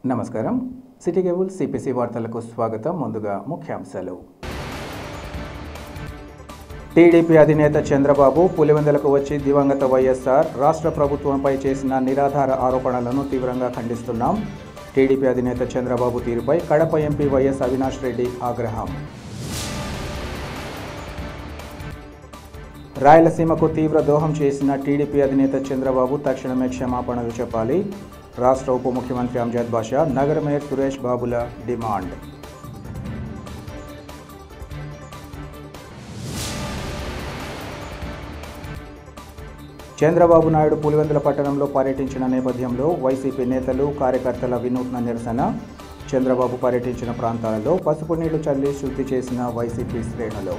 నమస్కారం city cable CPC వార్తలకు స్వాగతం ముందుగా ముఖ్యాంశాలు టీడీపీ అధినేత చంద్రబాబు పులివెందులకు వచ్చి దివంగత వైఎస్ఆర్ రాష్ట్ర ప్రభుత్వంపై చేసిన నిరాధార ఆరోపణలను తీవ్రంగా ఖండిస్తున్నాం టీడీపీ అధినేత చంద్రబాబు తీరుపై కడప ఎంపీ వైఎస్ అవినాష్ రెడ్డి ఆగ్రహం రాయలసీమకు తీవ్ర దోహం చేసిన టీడీపీ అధినేత చంద్రబాబు తక్షణమే క్షమాపణలు చెప్పాలి రాష్ట్ర ఉప ముఖ్యమంత్రి అంజాద్ బాషా నగర మేయర్ సురేష్ బాబుల డిమాండ్ చంద్రబాబు నాయుడు పులివెందుల పట్టణంలో పర్యటించిన నేపథ్యంలో వైసీపీ నేతలు కార్యకర్తల వినూత్న నిరసన చంద్రబాబు పర్యటించిన ప్రాంతాలలో పసుపు నీళ్లు చల్లి శుద్ధి చేసిన వైసీపీ శ్రేణులు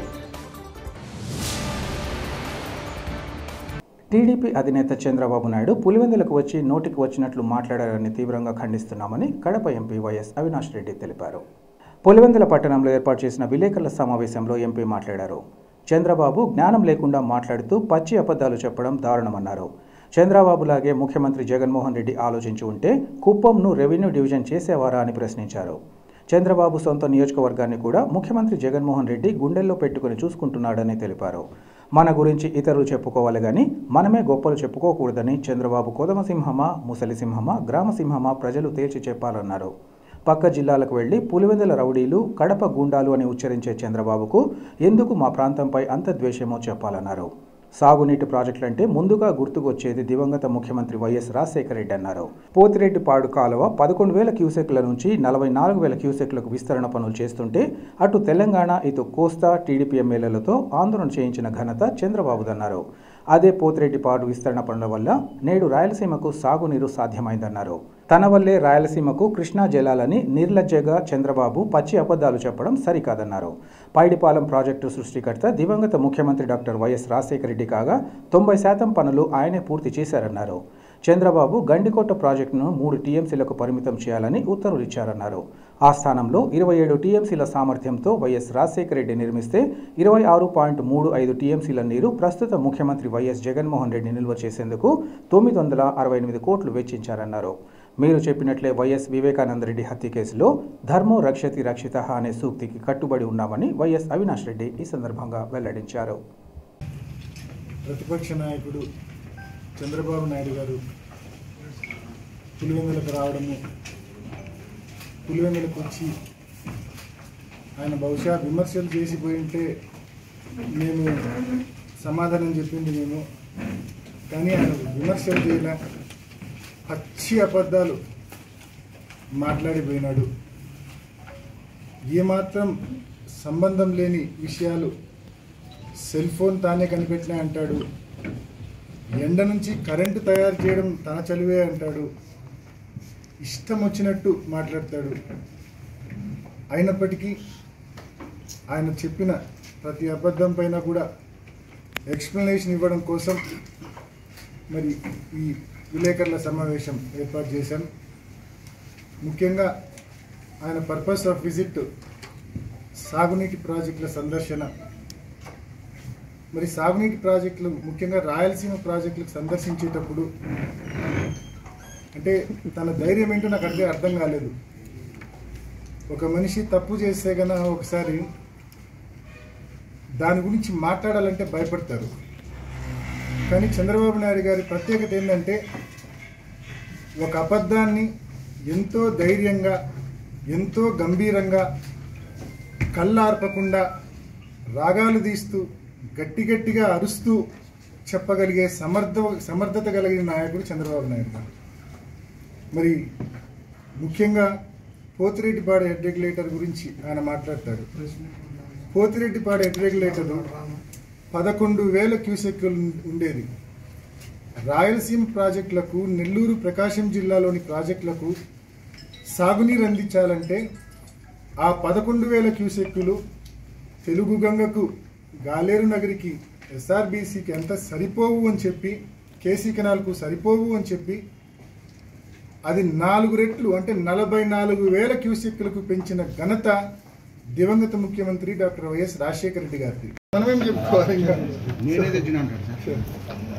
టీడీపీ అధినేత చంద్రబాబు నాయుడు పులివెందులకు వచ్చి నోటికి వచ్చినట్లు మాట్లాడారని తీవ్రంగా ఖండిస్తున్నామని కడప ఎంపీ వైఎస్ అవినాష్ రెడ్డి తెలిపారు పులివెందుల పట్టణంలో ఏర్పాటు చేసిన విలేకరుల సమావేశంలో ఎంపీ మాట్లాడారు చంద్రబాబు జ్ఞానం లేకుండా మాట్లాడుతూ పచ్చి అబద్ధాలు చెప్పడం దారుణమన్నారు చంద్రబాబులాగే ముఖ్యమంత్రి జగన్మోహన్ రెడ్డి ఆలోచించి ఉంటే కుప్పంను రెవెన్యూ డివిజన్ చేసేవారా అని ప్రశ్నించారు చంద్రబాబు సొంత నియోజకవర్గాన్ని కూడా ముఖ్యమంత్రి జగన్మోహన్ రెడ్డి గుండెల్లో పెట్టుకుని చూసుకుంటున్నాడని తెలిపారు మన గురించి ఇతరులు చెప్పుకోవాలి కానీ మనమే గొప్పలు చెప్పుకోకూడదని చంద్రబాబు కోదమసింహమా ముసలిసింహమా గ్రామసింహమా ప్రజలు తేల్చి చెప్పాలన్నారు పక్క జిల్లాలకు వెళ్లి పులివెందుల రౌడీలు కడప గూండాలు అని ఉచ్చరించే చంద్రబాబుకు ఎందుకు మా ప్రాంతంపై అంత ద్వేషమో చెప్పాలన్నారు సాగునీటి ప్రాజెక్టులంటే ముందుగా గుర్తుకొచ్చేది దివంగత ముఖ్యమంత్రి వైఎస్ రాజశేఖర రెడ్డి అన్నారు పోతిరెడ్డిపాడు కాలువ పదకొండు వేల క్యూసెక్ల నుంచి నలభై నాలుగు వేల క్యూసెక్లకు విస్తరణ పనులు చేస్తుంటే అటు తెలంగాణ ఇటు కోస్తా టీడీపీ ఎమ్మెల్యేలతో ఆందోళన చేయించిన ఘనత చంద్రబాబుదన్నారు అదే పోతిరెడ్డిపాడు విస్తరణ పనుల వల్ల నేడు రాయలసీమకు సాగునీరు సాధ్యమైందన్నారు తన వల్లే రాయలసీమకు కృష్ణా జలాలని నిర్లజ్జగా చంద్రబాబు పచ్చి అబద్ధాలు చెప్పడం సరికాదన్నారు పైడిపాలెం ప్రాజెక్టు సృష్టికర్త దివంగత ముఖ్యమంత్రి డాక్టర్ వైఎస్ రాజశేఖర రెడ్డి కాగా తొంభై శాతం పనులు ఆయనే పూర్తి చేశారన్నారు చంద్రబాబు గండికోట ప్రాజెక్టును మూడు టీఎంసీలకు పరిమితం చేయాలని ఉత్తర్వులు ఇచ్చారన్నారు ఆ స్థానంలో ఇరవై ఏడు టీఎంసీల సామర్థ్యంతో వైఎస్ రాజశేఖర రెడ్డి నిర్మిస్తే ఇరవై ఆరు పాయింట్ మూడు ఐదు టీఎంసీల నీరు ప్రస్తుత ముఖ్యమంత్రి వైఎస్ జగన్మోహన్ రెడ్డి నిల్వ చేసేందుకు తొమ్మిది వందల అరవై ఎనిమిది కోట్లు వెచ్చించారన్నారు మీరు చెప్పినట్లే వైఎస్ వివేకానంద రెడ్డి హత్య కేసులో ధర్మో రక్షతి రక్షిత అనే సూక్తికి కట్టుబడి ఉన్నామని వైఎస్ అవినాష్ రెడ్డి ఈ సందర్భంగా వెల్లడించారు ప్రతిపక్ష నాయకుడు చంద్రబాబు నాయుడు గారు పులివెందులకు రావడము పులివెందులకు వచ్చి ఆయన బహుశా విమర్శలు చేసిపోయి ఉంటే మేము సమాధానం చెప్పింది మేము కానీ ఆయన విమర్శలు చేయలే పచ్చి అబద్ధాలు మాట్లాడిపోయినాడు ఏమాత్రం సంబంధం లేని విషయాలు సెల్ ఫోన్ తానే కనిపెట్టినా అంటాడు ఎండ నుంచి కరెంటు తయారు చేయడం తన చలివే అంటాడు ఇష్టం వచ్చినట్టు మాట్లాడతాడు అయినప్పటికీ ఆయన చెప్పిన ప్రతి అబద్ధం పైన కూడా ఎక్స్ప్లెనేషన్ ఇవ్వడం కోసం మరి ఈ విలేకరుల సమావేశం ఏర్పాటు చేశాం ముఖ్యంగా ఆయన పర్పస్ ఆఫ్ విజిట్ సాగునీటి ప్రాజెక్టుల సందర్శన మరి సాగునీటి ప్రాజెక్టులు ముఖ్యంగా రాయలసీమ ప్రాజెక్టులకు సందర్శించేటప్పుడు అంటే తన ధైర్యం ఏంటో నాకు అర్థం అర్థం కాలేదు ఒక మనిషి తప్పు చేస్తే గన ఒకసారి దాని గురించి మాట్లాడాలంటే భయపడతారు కానీ చంద్రబాబు నాయుడు గారి ప్రత్యేకత ఏంటంటే ఒక అబద్ధాన్ని ఎంతో ధైర్యంగా ఎంతో గంభీరంగా కళ్ళార్పకుండా రాగాలు తీస్తూ గట్టి గట్టిగా అరుస్తూ చెప్పగలిగే సమర్థ సమర్థత కలిగిన నాయకుడు చంద్రబాబు నాయుడు గారు మరి ముఖ్యంగా పోతిరెడ్డిపాడు హెడ్ రెగ్యులేటర్ గురించి ఆయన మాట్లాడతాడు పోతిరెడ్డిపాడు హెడ్ రెగ్యులేటర్ పదకొండు వేల క్యూసెక్కులు ఉండేది రాయలసీమ ప్రాజెక్టులకు నెల్లూరు ప్రకాశం జిల్లాలోని ప్రాజెక్టులకు సాగునీరు అందించాలంటే ఆ పదకొండు వేల క్యూసెక్కులు తెలుగు గంగకు గాలేరు నగరికి ఎస్ఆర్బీసీకి ఎంత సరిపోవు అని చెప్పి కేసీ కెనాల్కు సరిపోవు అని చెప్పి అది నాలుగు రెట్లు అంటే నలభై నాలుగు వేల క్యూసెక్కులకు పెంచిన ఘనత దివంగత ముఖ్యమంత్రి డాక్టర్ వైఎస్ రాజశేఖర రెడ్డి గారిది మనమేం చెప్పుకోవాలి ఇంకా నేనే తెచ్చిన అంటాడు సార్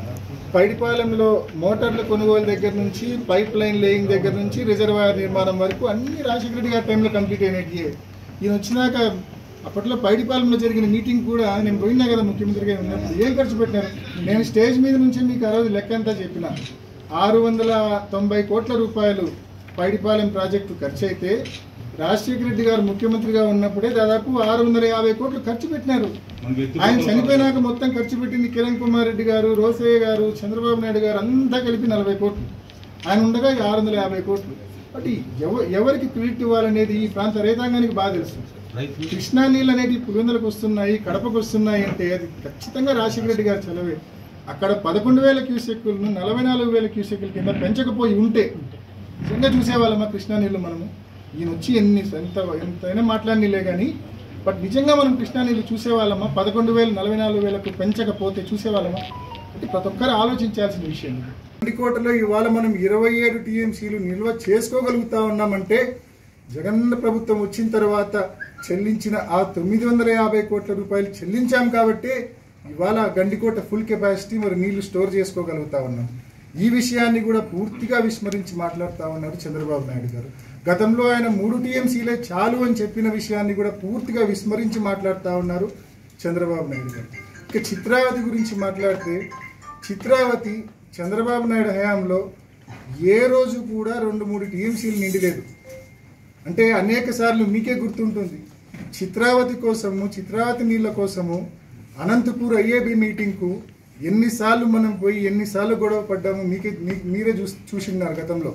పైడిపాలెంలో మోటార్ల కొనుగోలు దగ్గర నుంచి పైప్ లైన్ లేయింగ్ దగ్గర నుంచి రిజర్వాయర్ నిర్మాణం వరకు అన్ని రాజశేఖర రెడ్డి గారి టైంలో కంప్లీట్ అయినట్టు ఈయన వచ్చినాక అప్పట్లో పైడిపాలెంలో జరిగిన మీటింగ్ కూడా నేను పోయినా కదా ముఖ్యమంత్రిగా ఉన్నప్పుడు ఏం ఖర్చు పెట్టినారు నేను స్టేజ్ మీద నుంచి మీకు ఆ రోజు లెక్క అంతా చెప్పిన ఆరు వందల తొంభై కోట్ల రూపాయలు పైడిపాలెం ప్రాజెక్టు ఖర్చు అయితే రాజశేఖర రెడ్డి గారు ముఖ్యమంత్రిగా ఉన్నప్పుడే దాదాపు ఆరు వందల యాభై కోట్లు ఖర్చు పెట్టినారు ఆయన చనిపోయినాక మొత్తం ఖర్చు పెట్టింది కిరణ్ కుమార్ రెడ్డి గారు రోసయ్య గారు చంద్రబాబు నాయుడు గారు అంతా కలిపి నలభై కోట్లు ఆయన ఉండగా ఈ ఆరు వందల యాభై కోట్లు బట్ ఈ ఎవ ఎవరికి క్రెడిట్ ఇవ్వాలనేది ఈ ప్రాంత రైతాంగానికి బాగా తెలుసు కృష్ణా నీళ్ళు అనేవి పులివెందులకు వస్తున్నాయి కడపకు వస్తున్నాయి అంటే అది ఖచ్చితంగా రాజశేఖర రెడ్డి గారి చలవే అక్కడ పదకొండు వేల క్యూసెక్కులను నలభై నాలుగు వేల క్యూసెక్కుల కింద పెంచకపోయి ఉంటే నిజంగా చూసేవాళ్ళమా కృష్ణా నీళ్ళు మనము ఈయన వచ్చి ఎన్ని ఎంత ఎంతైనా మాట్లాడినలే కానీ బట్ నిజంగా మనం కృష్ణా నీళ్ళు చూసేవాళ్ళమా పదకొండు వేలు నలభై నాలుగు వేలకు పెంచకపోతే చూసేవాళ్ళమా అంటే ప్రతి ఒక్కరు ఆలోచించాల్సిన విషయం గండికోటలో ఇవాళ మనం ఇరవై ఏడు టీఎంసీలు నిల్వ చేసుకోగలుగుతా ఉన్నామంటే జగన్ ప్రభుత్వం వచ్చిన తర్వాత చెల్లించిన ఆ తొమ్మిది వందల యాభై కోట్ల రూపాయలు చెల్లించాం కాబట్టి ఇవాళ గండికోట ఫుల్ కెపాసిటీ మరి నీళ్లు స్టోర్ చేసుకోగలుగుతా ఉన్నాం ఈ విషయాన్ని కూడా పూర్తిగా విస్మరించి మాట్లాడుతూ ఉన్నారు చంద్రబాబు నాయుడు గారు గతంలో ఆయన మూడు టీఎంసీలే చాలు అని చెప్పిన విషయాన్ని కూడా పూర్తిగా విస్మరించి మాట్లాడుతూ ఉన్నారు చంద్రబాబు నాయుడు గారు ఇక చిత్రావతి గురించి మాట్లాడితే చిత్రావతి చంద్రబాబు నాయుడు హయాంలో ఏ రోజు కూడా రెండు మూడు టీఎంసీలు నిండిలేదు అంటే అనేక సార్లు మీకే గుర్తుంటుంది చిత్రావతి కోసము చిత్రావతి నీళ్ళ కోసము అనంతపూర్ ఐఏబి మీటింగ్కు ఎన్నిసార్లు మనం పోయి ఎన్నిసార్లు గొడవ పడ్డాము మీకే మీ- మీరే చూ చూసిన్నారు గతంలో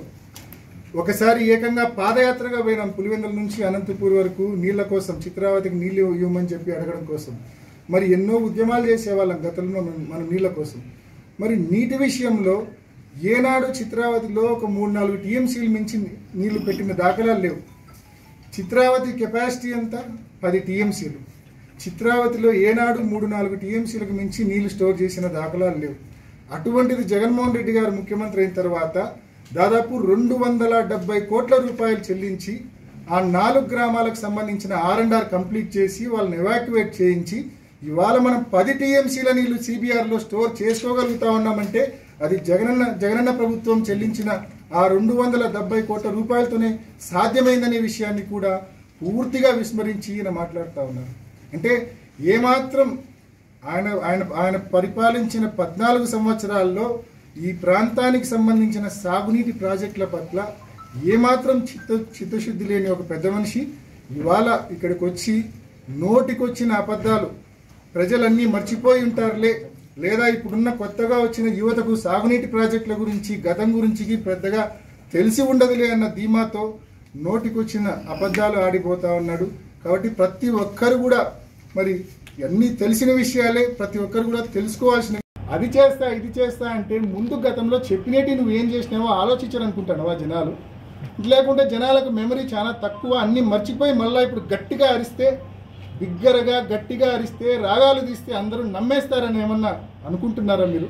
ఒకసారి ఏకంగా పాదయాత్రగా పోయినాం పులివెందుల నుంచి అనంతపూర్ వరకు నీళ్ళ కోసం చిత్రావతికి నీళ్ళు ఇవ్వమని చెప్పి అడగడం కోసం మరి ఎన్నో ఉద్యమాలు చేసేవాళ్ళం గతంలో మనం మనం నీళ్ళ కోసం మరి నీటి విషయంలో ఏనాడు చిత్రావతిలో ఒక మూడు నాలుగు టీఎంసీలు మించి నీళ్లు పెట్టిన దాఖలాలు లేవు చిత్రావతి కెపాసిటీ ఎంత పది టీఎంసీలు చిత్రావతిలో ఏనాడు మూడు నాలుగు టీఎంసీలకు మించి నీళ్లు స్టోర్ చేసిన దాఖలాలు లేవు అటువంటిది జగన్మోహన్ రెడ్డి గారు ముఖ్యమంత్రి అయిన తర్వాత దాదాపు రెండు వందల డెబ్బై కోట్ల రూపాయలు చెల్లించి ఆ నాలుగు గ్రామాలకు సంబంధించిన ఆర్ అండ్ ఆర్ కంప్లీట్ చేసి వాళ్ళని ఎవాక్యువేట్ చేయించి ఇవాళ మనం పది టీఎంసీల నీళ్లు సిబిఆర్లో స్టోర్ చేసుకోగలుగుతా ఉన్నామంటే అది జగనన్న జగనన్న ప్రభుత్వం చెల్లించిన ఆ రెండు వందల డెబ్బై కోట్ల రూపాయలతోనే సాధ్యమైందనే విషయాన్ని కూడా పూర్తిగా విస్మరించి ఈయన మాట్లాడుతూ ఉన్నారు అంటే ఏమాత్రం ఆయన ఆయన ఆయన పరిపాలించిన పద్నాలుగు సంవత్సరాల్లో ఈ ప్రాంతానికి సంబంధించిన సాగునీటి ప్రాజెక్టుల పట్ల ఏమాత్రం చిత్త చిత్తశుద్ధి లేని ఒక పెద్ద మనిషి ఇవాళ ఇక్కడికి వచ్చి నోటికొచ్చిన అబద్ధాలు ప్రజలన్నీ మర్చిపోయి ఉంటారులే లేదా ఇప్పుడున్న కొత్తగా వచ్చిన యువతకు సాగునీటి ప్రాజెక్టుల గురించి గతం గురించి పెద్దగా తెలిసి ఉండదులే అన్న ధీమాతో నోటికొచ్చిన అబద్ధాలు ఆడిపోతా ఉన్నాడు కాబట్టి ప్రతి ఒక్కరు కూడా మరి అన్నీ తెలిసిన విషయాలే ప్రతి ఒక్కరు కూడా తెలుసుకోవాల్సిన అది చేస్తా ఇది చేస్తా అంటే ముందు గతంలో చెప్పినట్టు నువ్వు ఏం చేసినావో ఆలోచించాలనుకుంటున్నావా జనాలు లేకుంటే జనాలకు మెమరీ చాలా తక్కువ అన్నీ మర్చిపోయి మళ్ళీ ఇప్పుడు గట్టిగా అరిస్తే బిగ్గరగా గట్టిగా అరిస్తే రాగాలు తీస్తే అందరూ నమ్మేస్తారని ఏమన్నా అనుకుంటున్నారా మీరు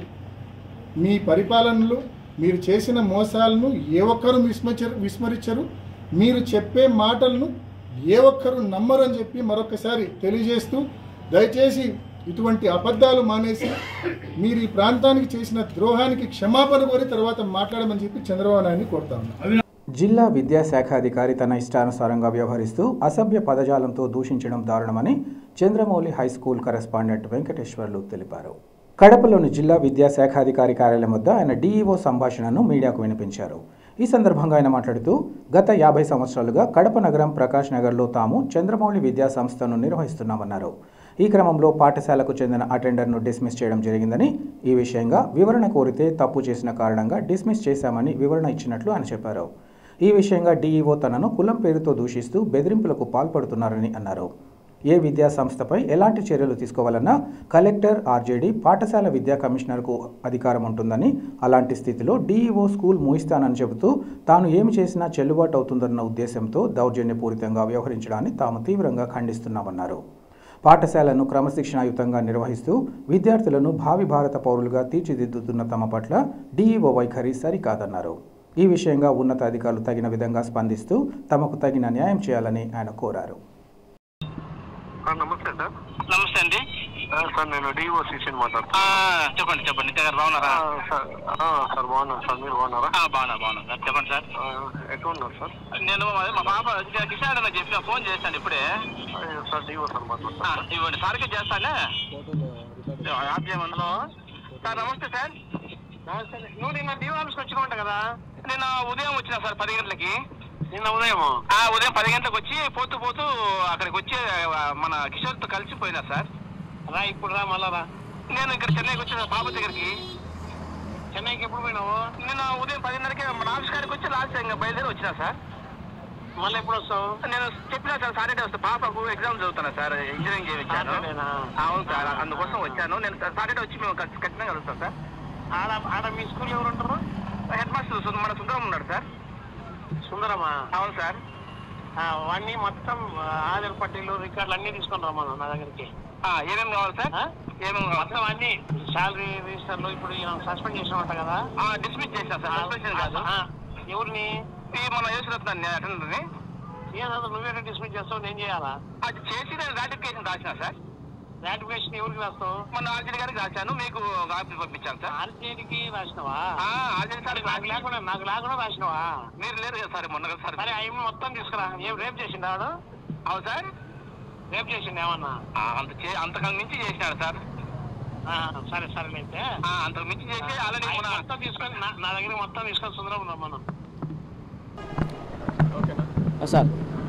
మీ పరిపాలనలు మీరు చేసిన మోసాలను ఏ ఒక్కరు విస్మరించరు విస్మరించరు మీరు చెప్పే మాటలను ఏ ఒక్కరు నమ్మరు అని చెప్పి మరొకసారి తెలియజేస్తూ దయచేసి ఇటువంటి అబద్ధాలు మానేసి మీరు ఈ ప్రాంతానికి చేసిన ద్రోహానికి క్షమాపణ కోరి తర్వాత మాట్లాడమని చెప్పి చంద్రబాబు నాయుడిని కోరుతా ఉన్నాను జిల్లా విద్యాశాఖాధికారి తన ఇష్టానుసారంగా వ్యవహరిస్తూ అసభ్య పదజాలంతో దూషించడం దారుణమని Chandramouli high school correspondent Venkateswarlu తెలిపారు కడపలోని జిల్లా విద్యాశాఖాధికారి కార్యాలయం వద్ద ఆయన డీఈఓ సంభాషణను మీడియాకు వినిపించారు ఈ సందర్భంగా ఆయన మాట్లాడుతూ గత యాభై సంవత్సరాలుగా కడప నగరం ప్రకాష్ నగర్లో తాము చంద్రమౌళి విద్యా సంస్థను నిర్వహిస్తున్నామన్నారు ఈ క్రమంలో పాఠశాలకు చెందిన అటెండర్ను డిస్మిస్ చేయడం జరిగిందని ఈ విషయంగా వివరణ కోరితే తప్పు చేసిన కారణంగా డిస్మిస్ చేశామని వివరణ ఇచ్చినట్లు ఆయన చెప్పారు ఈ విషయంగా డీఈఓ తనను కులం పేరుతో దూషిస్తూ బెదిరింపులకు పాల్పడుతున్నారని అన్నారు ఏ విద్యా సంస్థపై ఎలాంటి చర్యలు తీసుకోవాలన్నా కలెక్టర్ ఆర్జేడీ పాఠశాల విద్యా కమిషనర్కు అధికారం ఉంటుందని అలాంటి స్థితిలో డీఈఓ స్కూల్ మూయిస్తానని చెబుతూ తాను ఏమి చేసినా చెల్లుబాటు అవుతుందన్న ఉద్దేశంతో దౌర్జన్యపూరితంగా వ్యవహరించడాన్ని తాము తీవ్రంగా ఖండిస్తున్నామన్నారు పాఠశాలను క్రమశిక్షణాయుతంగా నిర్వహిస్తూ విద్యార్థులను భావి భారత పౌరులుగా తీర్చిదిద్దుతున్న తమ పట్ల డీఈఓ వైఖరి సరికాదన్నారు ఈ విషయంగా ఉన్నతాధికారులు తగిన విధంగా స్పందిస్తూ తమకు తగిన న్యాయం చేయాలని ఆయన కోరారు ఆ, నమస్తే సార్ నమస్తే అండి సార్ నేను డిఓ సిసిని మాట్లాడుతున్నాను ఆ, చెప్పండి చెప్పండి నిత్య గారు బాగున్నారా సార్ ఆ, సార్ బాగున్నాను సార్ మీరు బాగున్నారా ఆ, బాగున్నా బాగున్నా సార్ చెప్పండి సార్ ఆ, ఎక్కడ ఉన్నారు సార్ నేను అదే మా పాప కిషాన్ అన్న చెప్పిన ఫోన్ చేశాను ఇప్పుడే ఆ, సార్ డిఓ సార్ ఆ, మాట్లాడుతున్నాను ఇవ్వండి సార్కి చేస్తానే యాప్ చేయమందులో సార్ నమస్తే సార్ నమస్తే నువ్వు నిన్న డిఓ ఆఫీస్కి వచ్చిన ఉంటా కదా నిన్న ఉదయం వచ్చిన సార్ పది గంటలకి నిన్న ఉదయం ఆ ఉదయం పది గంటలకు వచ్చి పోతూ పోతూ అక్కడికి వచ్చి ఆ, మన కిషోర్తో కలిసిపోయినా సార్ రా ఇప్పుడు రా మళ్ళా రా నేను ఇక్కడ చెన్నైకి వచ్చిన పాప దగ్గరికి చెన్నైకి ఎప్పుడు పోయినావు నేను ఉదయం పదిన్నరకి మన ఆఫీస్ కాడికి వచ్చి లాస్ట్ ఇంకా బయలుదేరి వచ్చినా సార్ మళ్ళీ ఎప్పుడు వస్తావు నేను చెప్పినా సార్ సాటర్డే వస్తే పాపకు ఎగ్జామ్ చదువుతున్నా సార్ ఇంజనీరింగ్ చేయించాను సాటర్డేనా? అవును సార్ అందుకోసం వచ్చాను నేను సాటర్డే వచ్చి మేము ఖచ్చి- ఖచ్చితంగా కలుస్తాం సార్ ఆడ ఆడ మీ స్కూల్ ఎవరు ఉంటారు హెడ్ మాస్టర్ సు- మన సుందరం ఉన్నాడు సార్ సుందరమా అవును సార్ ఆ, వాడిని మొత్తం ఆ, ఆధార్ పట్టీలు రికార్డులు అన్నీ తీసుకొని రమ్మను నా దగ్గరికి ఆ, ఏమేమి కావాలి సార్ ఆ? ఏమేమి కావాలి మొత్తం అన్ని శాలరీ రిజిస్టర్లు ఇప్పుడు సస్పెండ్ చేసినట్ట కదా డిస్మిస్ చేసిన సార్ సస్పెన్షన్ కాదు ఆ, ఎవరిని ఈ మన యేసురత్నాన్ని అటెండర్ని ఏదన్నా నువ్వేనా డిస్మిస్ చేస్తావు నేను చేయాలా అది చేసి నేను రాటిఫికేషన్ రాసిన సార్ రాటిఫికేషన్ ఎవరికి రాస్తావు మొన్న ఆర్జీడి గారికి రాశాను మీకు కాపీ పంపించాను సార్ ఆర్జేడికి రాసినవా ఆ, ఆర్జీడి సార్ నాకు లేకుండా నాకు లేకుండా రాసినవా మీరు లేరు కదా సార్ మొన్న కదా సార్ సరే అవి మొత్తం తీసుకురా ఏం రేపు చేసిండు ఆడు అవును సార్ రేపు చేసిండు ఏమన్నా ఆ, అంత చే అంతకు మించి చేసినాడు సార్ ఆ, సరే సరేనైతే ఆ, అంతకు మించి చేసి ఆల్రెడీ అవి మన మొత్తం తీసుకొని నా- నా దగ్గర మొత్తం తీసుకొని సుందరం రమ్మను సార్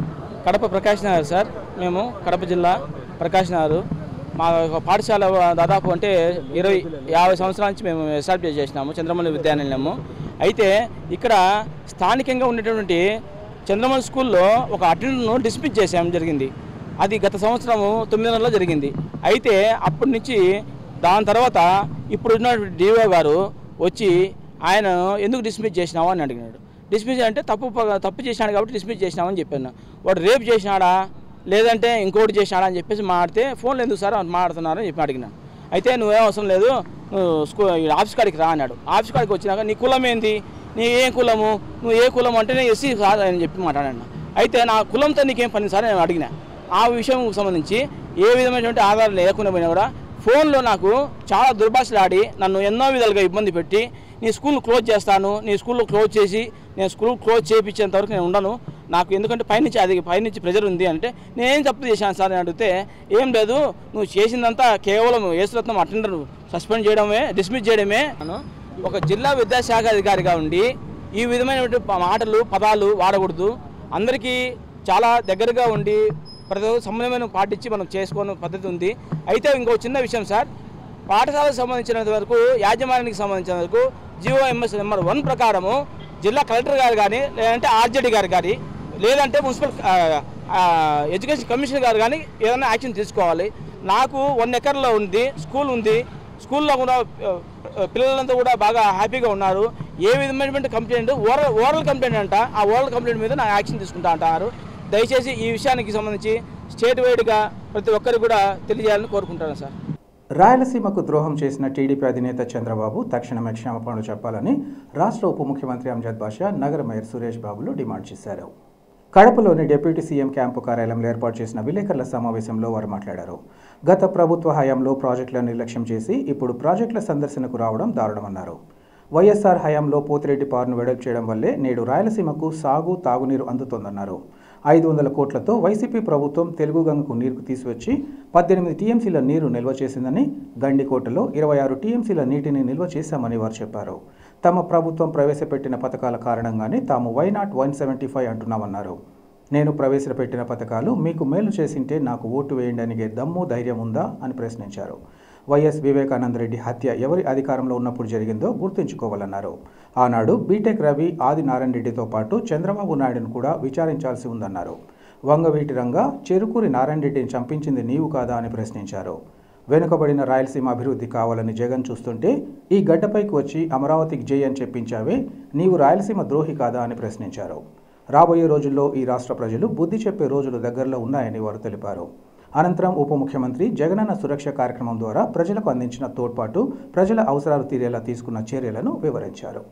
కడప ప్రకాష్ నగర్ సార్ మేము కడప జిల్లా ప్రకాష్ నగర్ మా యొక్క పాఠశాల దాదాపు అంటే ఇరవై యాభై సంవత్సరాల నుంచి మేము ఎస్టాబ్లిష్ చేసినాము చంద్రమల్లి విద్యానిలయము అయితే ఇక్కడ స్థానికంగా ఉండేటువంటి చంద్రమల్లి స్కూల్లో ఒక అటెండర్ను డిస్మిస్ చేసాం జరిగింది అది గత సంవత్సరము తొమ్మిది నెలల్లో జరిగింది అయితే అప్పటి నుంచి దాని తర్వాత ఇప్పుడు ఉన్నటువంటి డిఓ గారు వచ్చి ఆయన ఎందుకు డిస్మిస్ చేసినావు అని అడిగినాడు డిస్మిస్ అంటే తప్పు ప- తప్పు చేసినాడు కాబట్టి డిస్మిస్ చేసినామని చెప్పాను వాడు రేపు చేసినాడా లేదంటే ఇంకోటి చేసినాడా అని చెప్పేసి మాడితే ఫోన్లో ఎందుకు సార్ మాట్లాడుతున్నారని చెప్పి అడిగినాను అయితే నువ్వేం అవసరం లేదు నువ్వు స్కూ ఈ ఆఫీస్ కాడికి రా అన్నాడు ఆఫీస్ కాడికి వచ్చినాక నీ కులం ఏంది నీ ఏ కులము నువ్వు ఏ కులం అంటే నేను ఎస్సీ కాదు అని చెప్పి మాట్లాడాను అయితే నా కులంతో నీకేం పని సార్ నేను అడిగిన ఆ విషయం సంబంధించి ఏ విధమైనటువంటి ఆధారం లేకుండా పోయినా కూడా ఫోన్లో నాకు చాలా దుర్భాషలు ఆడి నన్ను ఎన్నో విధాలుగా ఇబ్బంది పెట్టి నీ స్కూల్ క్లోజ్ చేస్తాను నీ స్కూల్ క్లోజ్ చేసి నేను స్కూల్ క్లోజ్ చేయించేంత వరకు నేను ఉండను నాకు ఎందుకంటే పైనుంచి అది పైనుంచి ప్రెజర్ ఉంది అంటే నేనేం తప్పు చేశాను సార్ అని అడిగితే ఏం లేదు నువ్వు చేసిందంతా కేవలం యేసురత్నం అటెండర్ సస్పెండ్ చేయడమే డిస్మిస్ చేయడమే నేను ఒక జిల్లా విద్యాశాఖ అధికారిగా ఉండి ఈ విధమైనటువంటి ప- మాటలు పదాలు వాడకూడదు అందరికీ చాలా దగ్గరగా ఉండి ప్రతి ఒక్క సమన్వయం పాటించి మనం చేసుకోని పద్ధతి ఉంది అయితే ఇంకో చిన్న విషయం సార్ పాఠశాలకు సంబంధించినంత వరకు యాజమాన్యానికి సంబంధించిన వరకు జిఓఎంఎస్ నెంబర్ వన్ ప్రకారము జిల్లా కలెక్టర్ గారు కానీ లేదంటే ఆర్జేడీ గారు కానీ లేదంటే మున్సిపల్ ఆ, ఆ, ఎడ్యుకేషన్ కమిషనర్ గారు కానీ ఏదైనా యాక్షన్ తీసుకోవాలి నాకు వన్ ఎకర్లో ఉంది స్కూల్ ఉంది స్కూల్లో కూడా ఆ, పిల్లలంతా కూడా బాగా హ్యాపీగా ఉన్నారు ఏ విధమైనటువంటి కంప్లైంట్ ఓరల్ ఓరల్ కంప్లైంట్ అంట ఆ ఓరల్ కంప్లైంట్ మీద నా యాక్షన్ తీసుకుంటా అంటారు దయచేసి ఈ విషయానికి సంబంధించి స్టేట్ వైడ్గా ప్రతి ఒక్కరికి కూడా తెలియజేయాలని కోరుకుంటాను సార్ రాయలసీమకు ద్రోహం చేసిన టీడీపీ అధినేత చంద్రబాబు తక్షణమే క్షమాపణలు చెప్పాలని రాష్ట్ర ఉప ముఖ్యమంత్రి అంజద్ బాషా నగర మేయర్ సురేష్ బాబులు డిమాండ్ చేశారు కడపలోని డిప్యూటీ సీఎం క్యాంపు కార్యాలయంలో ఏర్పాటు చేసిన విలేకరుల సమావేశంలో వారు మాట్లాడారు గత ప్రభుత్వ హయాంలో ప్రాజెక్టులను నిర్లక్ష్యం చేసి ఇప్పుడు ప్రాజెక్టుల సందర్శనకు రావడం దారుణమన్నారు వైఎస్ఆర్ హయాంలో పోతిరెడ్డి పార్ను వెడల్పు చేయడం వల్లే నేడు రాయలసీమకు సాగు తాగునీరు అందుతోందన్నారు ఐదు వందల కోట్లతో వైసీపీ ప్రభుత్వం తెలుగు గంగకు నీరు తీసివచ్చి పద్దెనిమిది టీఎంసీల నీరు నిల్వ చేసిందని గండికోటలో ఇరవై ఆరు టీఎంసీల నీటిని నిల్వ చేశామని వారు చెప్పారు తమ ప్రభుత్వం ప్రవేశపెట్టిన పథకాల కారణంగానే తాము why not one seventy five అంటున్నామన్నారు నేను ప్రవేశపెట్టిన పథకాలు మీకు మేలు చేసింటే నాకు ఓటు వేయండి అనిగే దమ్ము ధైర్యం ఉందా అని ప్రశ్నించారు వైఎస్ వివేకానంద రెడ్డి హత్య ఎవరి అధికారంలో ఉన్నప్పుడు జరిగిందో గుర్తుంచుకోవాలన్నారు ఆనాడు బీటెక్ రవి ఆది నారాయణ రెడ్డితో పాటు చంద్రబాబు నాయుడును కూడా విచారించాల్సి ఉందన్నారు వంగవీటి రంగా చెరుకూరి నారాయణ రెడ్డిని చంపించింది నీవు కాదా అని ప్రశ్నించారు వెనుకబడిన రాయలసీమ అభివృద్ధి కావాలని జగన్ చూస్తుంటే ఈ గడ్డపైకి వచ్చి అమరావతికి జై అని చెప్పించావే నీవు రాయలసీమ ద్రోహి కాదా అని ప్రశ్నించారు రాబోయే రోజుల్లో ఈ రాష్ట్ర ప్రజలు బుద్ధి చెప్పే రోజులు దగ్గరలో ఉన్నాయని వారు తెలిపారు అనంతరం ఉప ముఖ్యమంత్రి జగనన్న సురక్ష కార్యక్రమం ద్వారా ప్రజలకు అందించిన తోడ్పాటు ప్రజల అవసరాలు తీరేలా తీసుకున్న చర్యలను వివరించారు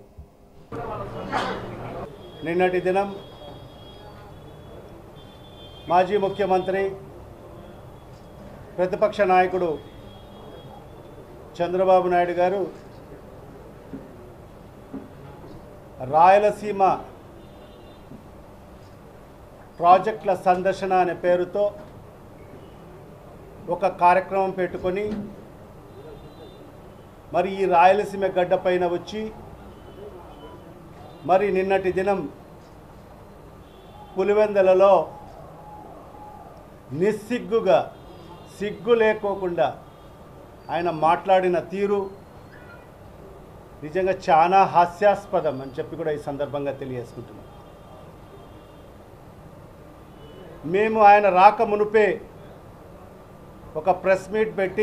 నిన్నటి దినం మాజీ ముఖ్యమంత్రి ప్రతిపక్ష నాయకుడు చంద్రబాబు నాయుడు గారు రాయలసీమ ప్రాజెక్టుల సందర్శన అనే పేరుతో ఒక కార్యక్రమం పెట్టుకొని మరి ఈ రాయలసీమ గడ్డ పైన వచ్చి మరి నిన్నటి దినం పులివెందలలో నిస్సిగ్గుగా సిగ్గు లేకోకుండా ఆయన మాట్లాడిన తీరు నిజంగా చాలా హాస్యాస్పదం అని చెప్పి కూడా ఈ సందర్భంగా తెలియజేసుకుంటున్నాం మేము ఆయన రాక మునుపే ఒక ప్రెస్ మీట్ పెట్టి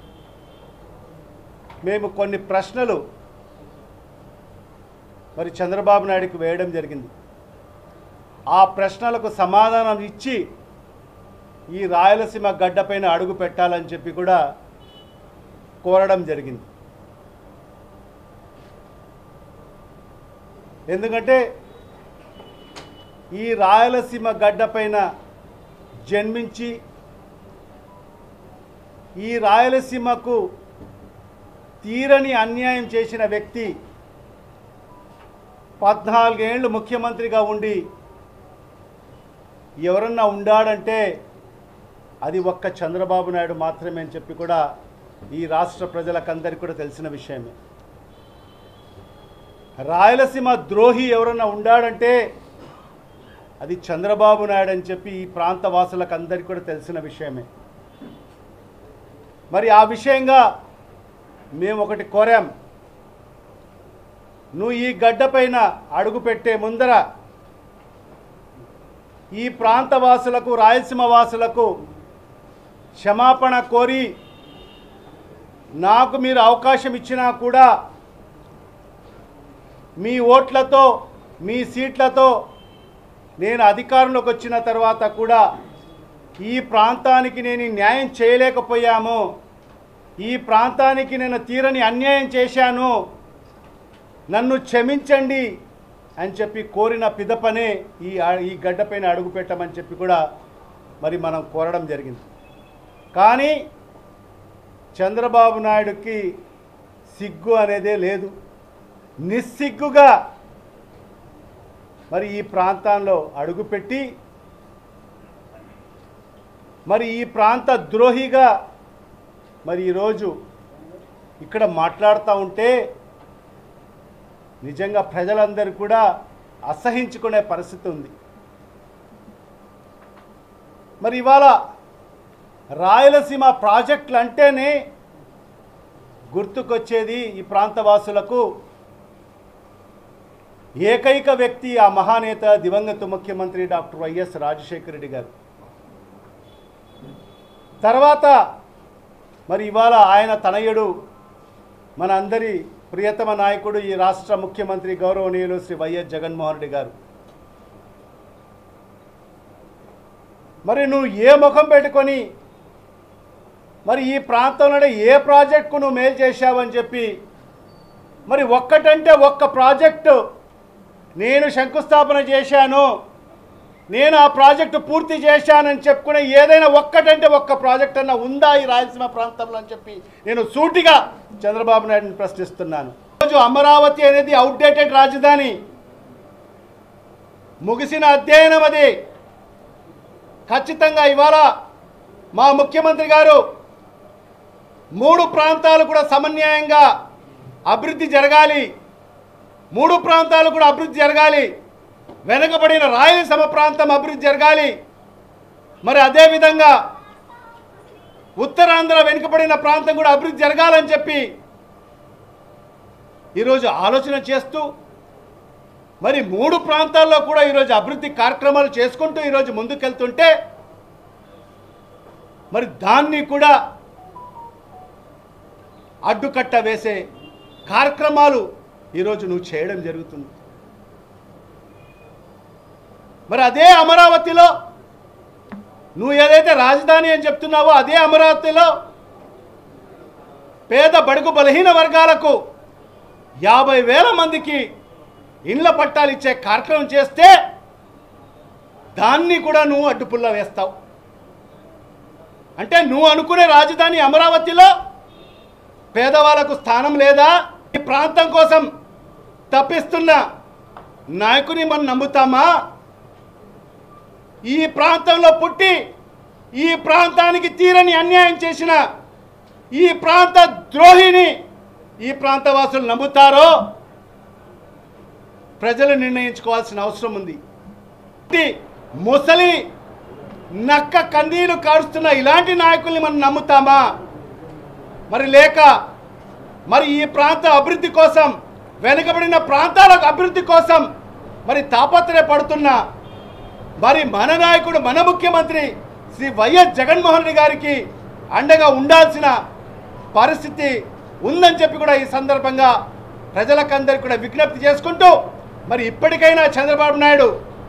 మేము కొన్ని ప్రశ్నలు మరి చంద్రబాబు నాయుడుకి వేయడం జరిగింది ఆ ప్రశ్నలకు సమాధానం ఇచ్చి ఈ రాయలసీమ గడ్డపైన అడుగు పెట్టాలని చెప్పి కూడా కోరడం జరిగింది ఎందుకంటే ఈ రాయలసీమ గడ్డపైన జన్మించి ఈ రాయలసీమకు తీరని అన్యాయం చేసిన వ్యక్తి పద్నాలుగేళ్ళు ముఖ్యమంత్రిగా ఉండి ఎవరన్నా ఉండాడంటే అది ఒక్క చంద్రబాబు నాయుడు మాత్రమే అని చెప్పి కూడా ఈ రాష్ట్ర ప్రజలకందరికీ కూడా తెలిసిన విషయమే రాయలసీమ ద్రోహి ఎవరన్నా ఉండాడంటే అది చంద్రబాబు నాయుడు అని చెప్పి ఈ ప్రాంత వాసులకు అందరికీ కూడా తెలిసిన విషయమే మరి ఆ విషయంగా మేము ఒకటి కోరాం నువ్వు ఈ గడ్డపైన అడుగు పెట్టే ముందర ఈ ప్రాంత వాసులకు రాయలసీమ వాసులకు క్షమాపణ కోరి నాకు మీరు అవకాశం ఇచ్చినా కూడా మీ ఓట్లతో మీ సీట్లతో నేను అధికారంలోకి వచ్చిన తర్వాత కూడా ఈ ప్రాంతానికి నేను న్యాయం చేయలేకపోయాము ఈ ప్రాంతానికి నేను తీరని అన్యాయం చేశాను నన్ను క్షమించండి అని చెప్పి కోరిన పిదపనే ఈ ఈ గడ్డపైన అడుగు పెట్టమని చెప్పి కూడా మరి మనం కోరడం జరిగింది కానీ చంద్రబాబు నాయుడుకి సిగ్గు అనేదే లేదు నిస్సిగ్గుగా మరి ఈ ప్రాంతంలో అడుగుపెట్టి మరి ఈ ప్రాంత ద్రోహిగా మరి ఈరోజు ఇక్కడ మాట్లాడుతూ ఉంటే నిజంగా ప్రజలందరూ కూడా అసహించుకునే పరిస్థితి ఉంది మరి ఇవాళ రాయలసీమ ప్రాజెక్టులు అంటేనే గుర్తుకొచ్చేది ఈ ప్రాంతవాసులకు ఏకైక వ్యక్తి ఆ మహానేత దివంగత ముఖ్యమంత్రి డాక్టర్ వైఎస్ రాజశేఖర రెడ్డి గారు తర్వాత మరి ఇవాళ ఆయన తనయుడు మన అందరి ప్రియతమ నాయకుడు ఈ రాష్ట్ర ముఖ్యమంత్రి గౌరవనీయులు శ్రీ వైఎస్ జగన్మోహన్ రెడ్డి గారు మరి నువ్వు ఏ ముఖం పెట్టుకొని మరి ఈ ప్రాంతంలోనే ఏ ప్రాజెక్టుకు నువ్వు మేలు చేశావని చెప్పి మరి ఒక్కటంటే ఒక్క ప్రాజెక్టు నేను శంకుస్థాపన చేశాను నేను ఆ ప్రాజెక్టు పూర్తి చేశానని చెప్పుకునే ఏదైనా ఒక్కటంటే ఒక్క ప్రాజెక్ట్ అన్న ఉందా ఈ రాయలసీమ ప్రాంతంలో అని చెప్పి నేను సూటిగా చంద్రబాబు నాయుడుని ప్రశ్నిస్తున్నాను రోజు అమరావతి అనేది అవుట్డేటెడ్ రాజధాని ముగిసిన అధ్యయనం అది ఖచ్చితంగా ఇవాళ మా ముఖ్యమంత్రి గారు మూడు ప్రాంతాలు కూడా సమన్యాయంగా అభివృద్ధి జరగాలి మూడు ప్రాంతాలు కూడా అభివృద్ధి జరగాలి వెనుకబడిన రాయలసీమ ప్రాంతం అభివృద్ధి జరగాలి మరి అదేవిధంగా ఉత్తరాంధ్ర వెనుకబడిన ప్రాంతం కూడా అభివృద్ధి జరగాలని చెప్పి ఈరోజు ఆలోచన చేస్తూ మరి మూడు ప్రాంతాల్లో కూడా ఈరోజు అభివృద్ధి కార్యక్రమాలు చేసుకుంటూ ఈరోజు ముందుకెళ్తుంటే మరి దాన్ని కూడా అడ్డుకట్ట వేసే కార్యక్రమాలు ఈరోజు నువ్వు చేయడం జరుగుతుంది మరి అదే అమరావతిలో నువ్వు ఏదైతే రాజధాని అని చెప్తున్నావో అదే అమరావతిలో పేద బడుగు బలహీన వర్గాలకు యాభై వేల మందికి ఇండ్ల పట్టాలు ఇచ్చే కార్యక్రమం చేస్తే దాన్ని కూడా నువ్వు అడ్డుపుల్ల వేస్తావు అంటే నువ్వు అనుకునే రాజధాని అమరావతిలో పేదవాళ్ళకు స్థానం లేదా ఈ ప్రాంతం కోసం తప్పిస్తున్న నాయకుని మనం నమ్ముతామా ఈ ప్రాంతంలో పుట్టి ఈ ప్రాంతానికి తీరని అన్యాయం చేసిన ఈ ప్రాంత ద్రోహిని ఈ ప్రాంతవాసులు నమ్ముతారో ప్రజలు నిర్ణయించుకోవాల్సిన అవసరం ఉంది ఈ ముసలి నక్క కందీలు కారుస్తున్న ఇలాంటి నాయకుల్ని మనం నమ్ముతామా మరి లేక మరి ఈ ప్రాంత అభివృద్ధి కోసం వెనుకబడిన ప్రాంతాల అభివృద్ధి కోసం మరి తాపత్రయపడుతున్న మరి మన నాయకుడు మన ముఖ్యమంత్రి శ్రీ వైఎస్ జగన్మోహన్ రెడ్డి గారికి అండగా ఉండాల్సిన పరిస్థితి ఉందని చెప్పి కూడా ఈ సందర్భంగా ప్రజలకందరికీ కూడా విజ్ఞప్తి చేసుకుంటూ మరి ఇప్పటికైనా చంద్రబాబు నాయుడు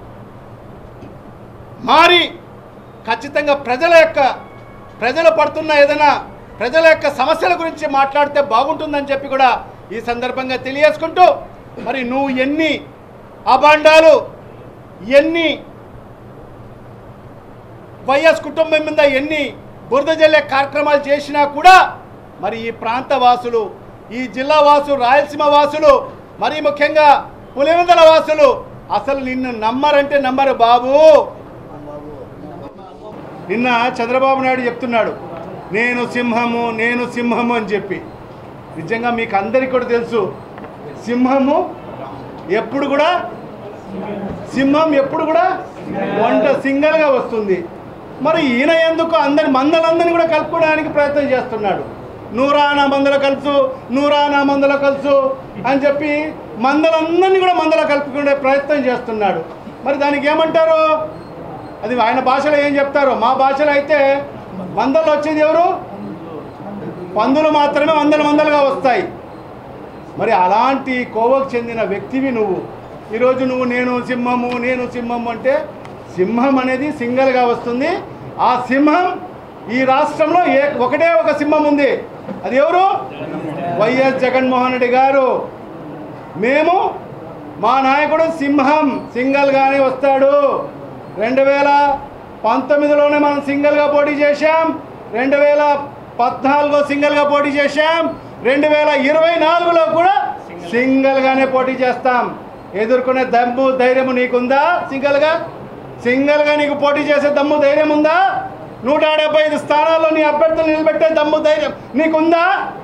మారి ఖచ్చితంగా ప్రజల యొక్క ప్రజలు పడుతున్న ఏదైనా ప్రజల యొక్క సమస్యల గురించి మాట్లాడితే బాగుంటుందని చెప్పి కూడా ఈ సందర్భంగా తెలియజేసుకుంటూ మరి నువ్వు ఎన్ని అభాండాలు ఎన్ని వైఎస్ కుటుంబం మీద ఎన్ని బురద జల్లే కార్యక్రమాలు చేసినా కూడా మరి ఈ ప్రాంత వాసులు ఈ జిల్లా వాసులు రాయలసీమ వాసులు మరి ముఖ్యంగా పులివెందుల వాసులు అసలు నిన్ను నమ్మరంటే నమ్మరు బాబు నిన్న చంద్రబాబు నాయుడు చెప్తున్నాడు నేను సింహము నేను సింహము అని చెప్పి నిజంగా మీకు అందరికీ కూడా తెలుసు సింహము ఎప్పుడు కూడా సింహం ఎప్పుడు కూడా వంట సింగల్గా వస్తుంది మరి ఈయన ఎందుకు అందరి మందలందరినీ కూడా కలుపుకోవడానికి ప్రయత్నం చేస్తున్నాడు నూరా నా మందల కలుసు నూరా నా మందల కలుసు అని చెప్పి మందలందరినీ కూడా మందల కలుపుకునే ప్రయత్నం చేస్తున్నాడు మరి దానికి ఏమంటారు అది ఆయన భాషలో ఏం చెప్తారో మా భాషలో అయితే మందలు వచ్చేది ఎవరు పందులు మాత్రమే వందల వందలుగా వస్తాయి మరి అలాంటి కోవకు చెందిన వ్యక్తివి నువ్వు ఈరోజు నువ్వు నేను సింహము నేను సింహము అంటే సింహం అనేది సింగల్గా వస్తుంది ఆ సింహం ఈ రాష్ట్రంలో ఏ ఒకటే ఒక సింహం ఉంది అది ఎవరు వైఎస్ జగన్మోహన్ రెడ్డి గారు మేము మా నాయకుడు సింహం సింగల్గానే వస్తాడు రెండు వేల పంతొమ్మిదిలోనే మనం సింగిల్గా పోటీ చేశాం రెండు వేల పద్నాలుగులో సింగిల్గా పోటీ చేశాం రెండు వేల ఇరవై నాలుగులో కూడా సింగిల్గానే పోటీ చేస్తాం ఎదుర్కొనే దమ్ము ధైర్యము నీకుందా సింగిల్గా సింగిల్గా నీకు పోటీ చేసే దమ్ము ధైర్యం ఉందా నూట డెబ్బై ఐదు స్థానాల్లో నీ అభ్యర్థులు నిలబెట్టే దమ్ము ధైర్యం నీకుందా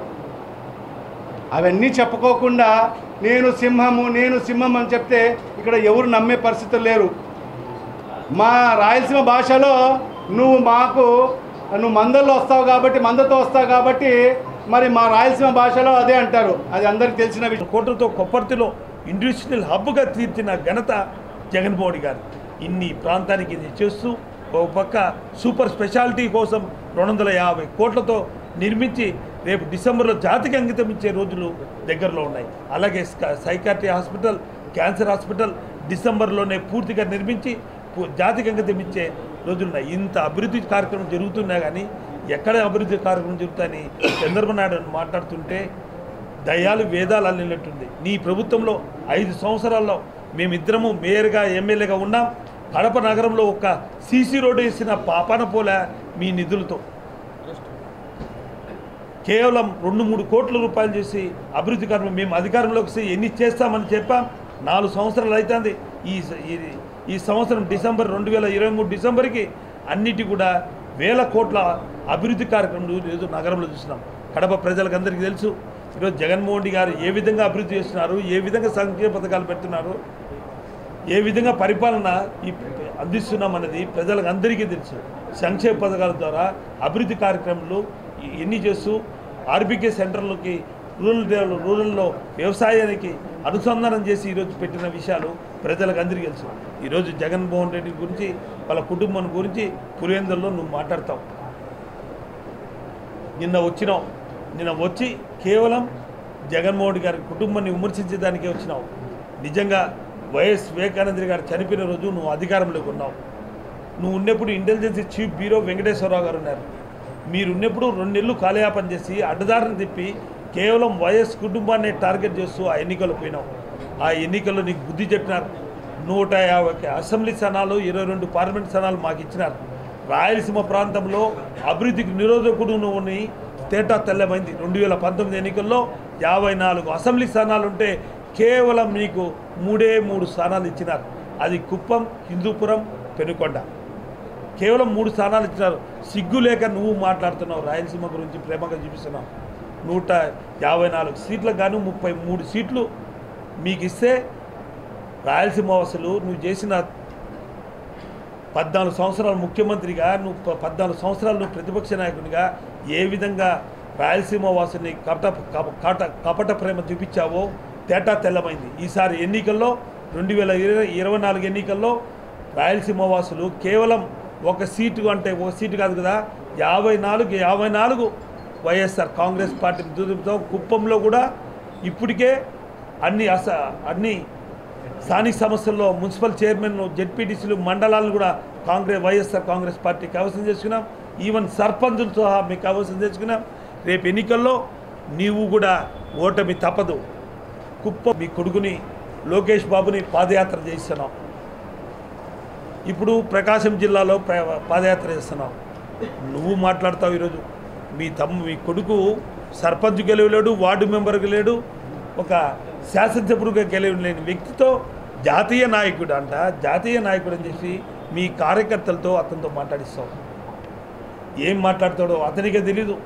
అవన్నీ చెప్పుకోకుండా నేను సింహము నేను సింహం అని చెప్తే ఇక్కడ ఎవరు నమ్మే పరిస్థితులు లేరు మా రాయలసీమ భాషలో నువ్వు మాకు నువ్వు మందల్లో వస్తావు కాబట్టి మందతో వస్తావు కాబట్టి మరి మా రాయలసీమ భాషలో అదే అంటారు అది అందరికి తెలిసిన విషయం కోటతో కొప్పర్తిలో ఇండస్ట్రియల్ హబ్గా తీర్చిన ఘనత జగన్మోహన్ గారు ఇన్ని ప్రాంతానికి ఇది చేస్తూ ఒక పక్క సూపర్ స్పెషాలిటీ కోసం రెండు వందల యాభై కోట్లతో నిర్మించి రేపు డిసెంబర్లో జాతికి అంకితం ఇచ్చే రోజులు దగ్గరలో ఉన్నాయి అలాగే సైకాట్రీ హాస్పిటల్ క్యాన్సర్ హాస్పిటల్ డిసెంబర్లోనే పూర్తిగా నిర్మించి పు- జాతికి అంకితం ఇచ్చే రోజులున్నాయి ఇంత అభివృద్ధి కార్యక్రమం జరుగుతున్నా కానీ ఎక్కడ అభివృద్ధి కార్యక్రమం జరుగుతాయని చంద్రబాబు నాయుడు మాట్లాడుతుంటే దయాలు వేదాలు అల్లినట్టుంది నీ ప్రభుత్వంలో ఐదు సంవత్సరాల్లో మేమిద్దరము మేయర్గా ఎమ్మెల్యేగా ఉన్నాం కడప నగరంలో ఒక సీసీ రోడ్డు వేసిన పాపాన పోలే మీ నిధులతో కేవలం రెండు మూడు కోట్ల రూపాయలు చేసి అభివృద్ధి కార్యక్రమం మేము అధికారంలోకి వస్తే ఎన్ని చేస్తామని చెప్పాం నాలుగు సంవత్సరాలు అవుతుంది ఈ ఈ- ఈ సంవత్సరం డిసెంబర్ రెండు వేల ఇరవై మూడు డిసెంబర్కి అన్నిటి కూడా వేల కోట్ల అభివృద్ధి కార్యక్రమం ఈరోజు నగరంలో చూసినాం కడప ప్రజలకు అందరికీ తెలుసు ఈరోజు జగన్మోహన్ రెడ్డి గారు ఏ విధంగా అభివృద్ధి చేస్తున్నారు ఏ విధంగా సంక్షేమ పథకాలు పెడుతున్నారు ఏ విధంగా పరిపాలన ఈ అందిస్తున్నాం అన్నది ప్రజలకు అందరికీ తెలుసు సంక్షేమ పథకాల ద్వారా అభివృద్ధి కార్యక్రమాలు ఈ- ఎన్ని చేస్తూ ఆర్బీకే సెంటర్లకి రూరల్ డెవలప్ రూరల్లో వ్యవసాయానికి అనుసంధానం చేసి ఈరోజు పెట్టిన విషయాలు ప్రజలకు అందరికీ తెలుసు ఈరోజు జగన్మోహన్ రెడ్డి గురించి వాళ్ళ కుటుంబం గురించి పులివెందుల్లో నువ్వు మాట్లాడతావు నిన్న వచ్చినావు నిన్న వచ్చి కేవలం జగన్మోహన్ గారి కుటుంబాన్ని విమర్శించడానికే వచ్చినావు నిజంగా వైఎస్ వివేకానంద గారు చనిపోయిన రోజు నువ్వు అధికారంలోకి ఉన్నావు నువ్వు ఉన్నప్పుడు ఇంటెలిజెన్స్ చీఫ్ బ్యూరో వెంకటేశ్వరరావు గారు ఉన్నారు మీరు ఉన్నప్పుడు రెండు నెలలు కాలయాపన చేసి అడ్డదారిని తిప్పి కేవలం వైఎస్ కుటుంబాన్ని టార్గెట్ చేస్తూ ఆ ఎన్నికలు పోయినావు ఆ ఎన్నికల్లో నీకు బుద్ధి చెప్పినారు నూట యాభై అసెంబ్లీ స్థానాలు ఇరవై రెండు పార్లమెంట్ స్థానాలు మాకు ఇచ్చినారు రాయలసీమ ప్రాంతంలో అభివృద్ధికి నిరోధకుడు నువ్వుని తేటా తెల్లమైంది రెండు వేల పంతొమ్మిది ఎన్నికల్లో యాభై నాలుగు అసెంబ్లీ స్థానాలు ఉంటే కేవలం మీకు మూడే మూడు స్థానాలు ఇచ్చినారు అది కుప్పం హిందూపురం పెనుకొండ కేవలం మూడు స్థానాలు ఇచ్చినారు సిగ్గు లేక నువ్వు మాట్లాడుతున్నావు రాయలసీమ గురించి ప్రేమగా చూపిస్తున్నావు నూట యాభై నాలుగు సీట్లకు గాను ముప్పై మూడు సీట్లు మీకు ఇస్తే రాయలసీమ వాసులు నువ్వు చేసిన పద్నాలుగు సంవత్సరాలు ముఖ్యమంత్రిగా నువ్వు ప- పద్నాలుగు సంవత్సరాలు నువ్వు ప్రతిపక్ష నాయకునిగా ఏ విధంగా రాయలసీమ వాసుని కపట కప- కాట కపట ప్రేమ చూపించావో తేటా తెల్లమైంది ఈసారి ఎన్నికల్లో రెండు వేల ఇరవై ఇరవై నాలుగు ఎన్నికల్లో రాయలసీమ వాసులు కేవలం ఒక సీటు అంటే ఒక సీటు కాదు కదా యాభై నాలుగు యాభై నాలుగు వైఎస్ఆర్ కాంగ్రెస్ పార్టీ దుర్దితో కుప్పంలో కూడా ఇప్పటికే అన్ని అస అన్ని స్థానిక సంస్థల్లో మున్సిపల్ చైర్మన్ జెడ్పీటీసీలు మండలాలను కూడా కాంగ్రెస్ వైఎస్ఆర్ కాంగ్రెస్ పార్టీ కైవసం చేసుకున్నాం ఈవెన్ సర్పంచులతో సహా మీకు కైవసం చేసుకున్నాం రేపు ఎన్నికల్లో నీవు కూడా ఓటమి తప్పదు కుప్ప మీ కొడుకుని లోకేష్ బాబుని పాదయాత్ర చేస్తున్నాం ఇప్పుడు ప్రకాశం జిల్లాలో ప్ర- పాదయాత్ర చేస్తున్నాం నువ్వు మాట్లాడతావు ఈరోజు మీ తమ్ము మీ కొడుకు సర్పంచ్ గెలవలేడు వార్డు మెంబర్ గెలేడు ఒక శాసనసభ్యుడిగా గెలవలేని వ్యక్తితో జాతీయ నాయకుడు అంట జాతీయ నాయకుడు అని చెప్పి మీ కార్యకర్తలతో అతనితో మాట్లాడిస్తావు ఏం మాట్లాడతాడో అతనికే తెలీదు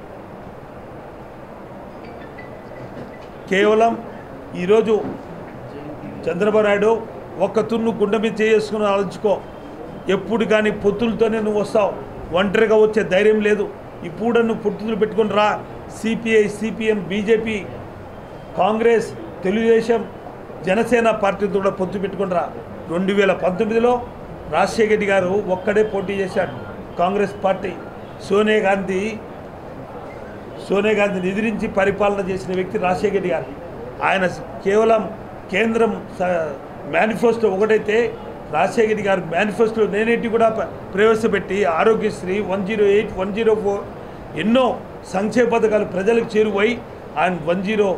కేవలం ఈరోజు చంద్రబాబు నాయుడు ఒక్క తున్ను గుండె మీద చేసుకుని ఆలోచించుకో ఎప్పుడు కానీ పొత్తులతోనే నువ్వు వస్తావు ఒంటరిగా వచ్చే ధైర్యం లేదు ఇప్పుడు నువ్వు పొత్తులు పెట్టుకుని రా CPI CPM BJP Congress Telugu Desam Janasena పార్టీతో కూడా పొత్తు పెట్టుకుని రా రెండు వేల పంతొమ్మిదిలో రాజశేఖర రెడ్డి గారు ఒక్కడే పోటీ చేశాడు కాంగ్రెస్ పార్టీ సోనియా గాంధీ సోనియా గాంధీని ఎదిరించి పరిపాలన చేసిన వ్యక్తి రాజశేఖర రెడ్డి గారు ఆయన కేవలం కేంద్రం స- మేనిఫెస్టో ఒకటైతే రాజశేఖర రెడ్డి గారు మేనిఫెస్టో నేనేటి కూడా ప- ప్రవేశపెట్టి Aarogyasri one zero eight one zero four ఎన్నో సంక్షేమ పథకాలు ప్రజలకు చేరువై ఆయన వన్ జీరో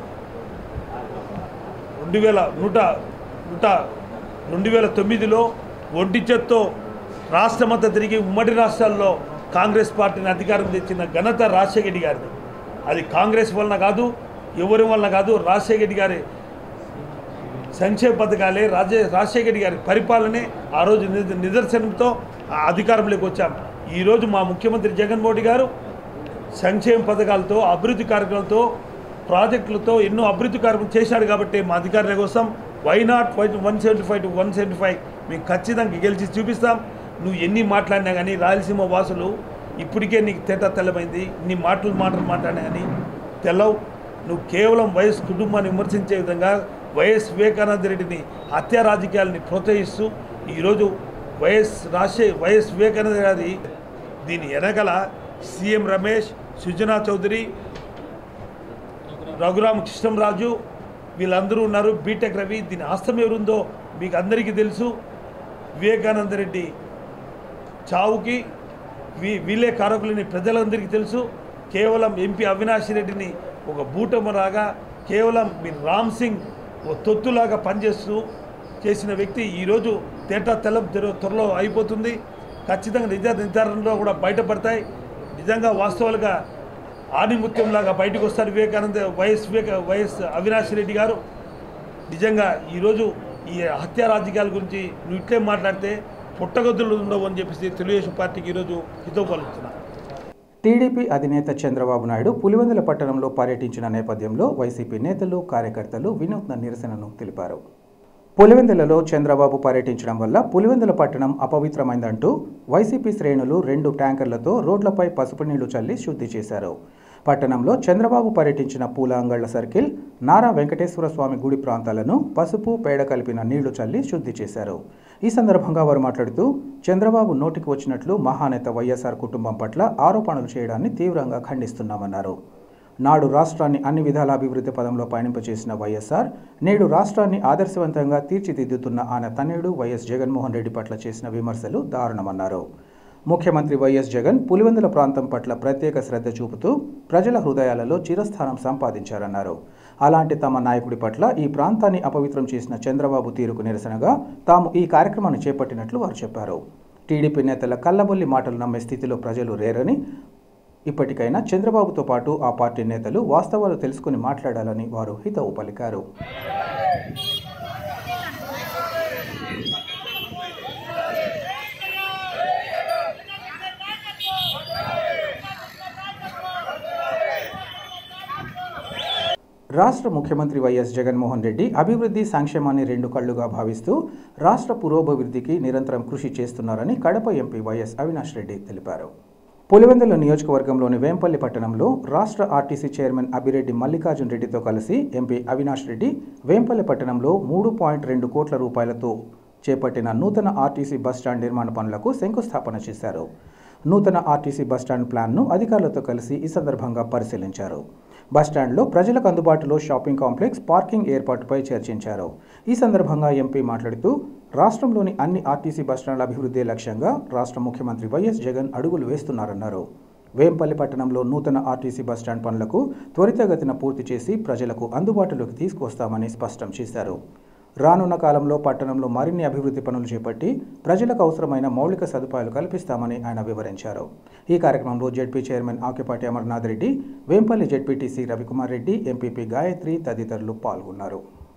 రెండు వేల నూట నూట రెండు వేల తొమ్మిదిలో ఒంటి చేత్తో రాష్ట్రమంతా తిరిగి ఉమ్మడి రాష్ట్రాల్లో కాంగ్రెస్ పార్టీని అధికారం తెచ్చిన ఘనత రాజశేఖర రెడ్డి గారిది అది కాంగ్రెస్ వలన కాదు ఎవరి వలన కాదు రాజశేఖర రెడ్డి గారి సంక్షేమ పథకాలే రాజే రాజశేఖర రెడ్డి గారి పరిపాలనే ఆ రోజు నిద- నిదర్శనంతో ఆ అధికారంలోకి వచ్చాం ఈరోజు మా ముఖ్యమంత్రి జగన్మోహన్ రెడ్డి గారు సంక్షేమ పథకాలతో అభివృద్ధి కార్యక్రమాలతో ప్రాజెక్టులతో ఎన్నో అభివృద్ధి కార్యక్రమం చేశాడు కాబట్టి మా అధికారుల కోసం why not one seventy five to one seventy five మేము ఖచ్చితంగా గెలిచి చూపిస్తాం నువ్వు ఎన్ని మాట్లాడినా కానీ రాయలసీమ వాసులు ఇప్పటికే నీకు తేట తెల్లమైంది నీ మాటలు మాటలు మాట్లాడినా కానీ తెల్లవు నువ్వు కేవలం వైఎస్ కుటుంబాన్ని విమర్శించే విధంగా వైఎస్ వివేకానంద రెడ్డిని హత్యా రాజకీయాలని ప్రోత్సహిస్తూ ఈరోజు వైఎస్ రాజశే వైఎస్ వివేకానంద గారి దీని వెనకల సీఎం రమేష్ సుజనా చౌదరి రఘురామ కృష్ణంరాజు వీళ్ళందరూ ఉన్నారు బీటెక్ రవి దీని ఆస్తం ఎవరుందో మీకు అందరికీ తెలుసు వివేకానంద రెడ్డి చావుకి వీ వీళ్ళే కారకులని ప్రజలందరికీ తెలుసు కేవలం ఎంపీ అవినాష్ రెడ్డిని ఒక బూటమరాగా కేవలం మీరు రామ్ సింగ్ ఓ తొత్తులాగా పనిచేస్తూ చేసిన వ్యక్తి ఈరోజు తేటా తెల్లం తెర- త్వరలో అయిపోతుంది ఖచ్చితంగా నిజ నిర్ధారణలో కూడా బయటపడతాయి నిజంగా వాస్తవాలుగా ఆణిముత్యంలాగా బయటకు వస్తారు వివేకానంద వైఎస్ వివేక వైఎస్ అవినాష్ రెడ్డి గారు నిజంగా ఈరోజు ఈ హత్యా రాజకీయాల గురించి నువ్వు ఇట్లే మాట్లాడితే పుట్టగొద్దులు ఉండవు అని చెప్పేసి తెలుగుదేశం పార్టీకి ఈరోజు హితవు పలుకుతున్నా టీడీపీ అధినేత చంద్రబాబు నాయుడు పులివెందుల పట్టణంలో పర్యటించిన నేపథ్యంలో వైసీపీ నేతలు కార్యకర్తలు వినూత్న నిరసనను తెలిపారు పులివెందులలో చంద్రబాబు పర్యటించడం వల్ల పులివెందుల పట్టణం అపవిత్రమైందంటూ వైసీపీ శ్రేణులు రెండు ట్యాంకర్లతో రోడ్లపై పసుపు నీళ్లు చల్లి శుద్ధి చేశారు పట్టణంలో చంద్రబాబు పర్యటించిన పూల అంగళ్ల సర్కిల్ నారా వెంకటేశ్వర స్వామి గుడి ప్రాంతాలను పసుపు పేడ కలిపిన నీళ్లు చల్లి శుద్ధి చేశారు ఈ సందర్భంగా వారు మాట్లాడుతూ చంద్రబాబు నోటికి వచ్చినట్లు మహానేత వైఎస్ఆర్ కుటుంబం పట్ల ఆరోపణలు చేయడాన్ని తీవ్రంగా ఖండిస్తున్నామన్నారు నాడు రాష్ట్రాన్ని అన్ని విధాల అభివృద్ధి పదంలో పయనింపచేసిన వైఎస్ఆర్ నేడు రాష్ట్రాన్ని ఆదర్శవంతంగా తీర్చిదిద్దుతున్న ఆయన తనయుడు వైఎస్ జగన్మోహన్ రెడ్డి పట్ల చేసిన విమర్శలు దారుణమన్నారు ముఖ్యమంత్రి వైఎస్ జగన్ పులివెందుల ప్రాంతం పట్ల ప్రత్యేక శ్రద్ధ చూపుతూ ప్రజల హృదయాలలో చిరస్థానం సంపాదించారన్నారు అలాంటి తమ నాయకుడి పట్ల ఈ ప్రాంతాన్ని అపవిత్రం చేసిన చంద్రబాబు తీరుకు నిరసనగా తాము ఈ కార్యక్రమాన్ని చేపట్టినట్లు వారు చెప్పారు టీడీపీ నేతల కల్లబొల్లి మాటలు నమ్మే స్థితిలో ప్రజలు రేరని ఇప్పటికైనా చంద్రబాబుతో పాటు ఆ పార్టీ నేతలు వాస్తవాలు తెలుసుకుని మాట్లాడాలని వారు హితవు పలికారు రాష్ట్ర ముఖ్యమంత్రి వైఎస్ జగన్మోహన్ రెడ్డి అభివృద్ధి సంక్షేమాన్ని రెండు కళ్లుగా భావిస్తూ రాష్ట్ర పురోభివృద్ధికి నిరంతరం కృషి చేస్తున్నారని కడప ఎంపీ వైఎస్ అవినాష్ రెడ్డి తెలిపారు పులివెందుల నియోజకవర్గంలోని వేంపల్లి పట్టణంలో రాష్ట్ర ఆర్టీసీ చైర్మన్ అభిరెడ్డి మల్లికార్జున్ రెడ్డితో కలిసి ఎంపీ అవినాష్ రెడ్డి వేంపల్లి పట్టణంలో మూడు పాయింట్ రెండు కోట్ల రూపాయలతో చేపట్టిన నూతన ఆర్టీసీ బస్టాండ్ నిర్మాణ పనులకు శంకుస్థాపన చేశారు నూతన ఆర్టీసీ బస్టాండ్ ప్లాన్ను అధికారులతో కలిసి ఈ సందర్భంగా పరిశీలించారు బస్టాండ్లో ప్రజలకు అందుబాటులో షాపింగ్ కాంప్లెక్స్ పార్కింగ్ ఏర్పాటుపై చర్చించారు ఈ సందర్భంగా ఎంపీ మాట్లాడుతూ రాష్ట్రంలోని అన్ని ఆర్టీసీ బస్టాండ్ల అభివృద్ధి లక్ష్యంగా రాష్ట్ర ముఖ్యమంత్రి వైఎస్ జగన్ అడుగులు వేస్తున్నారన్నారు వేంపల్లి పట్టణంలో నూతన ఆర్టీసీ బస్టాండ్ పనులకు త్వరితగతిన పూర్తి చేసి ప్రజలకు అందుబాటులోకి తీసుకొస్తామని స్పష్టం చేశారు రానున్న కాలంలో పట్టణంలో మరిన్ని అభివృద్ధి పనులు చేపట్టి ప్రజలకు అవసరమైన మౌలిక సదుపాయాలు కల్పిస్తామని ఆయన వివరించారు ఈ కార్యక్రమంలో ZP chairman Akipati Amarnath Reddy Vempalli ZPTC Ravikumar Reddy MPP Gayatri తదితరులు పాల్గొన్నారు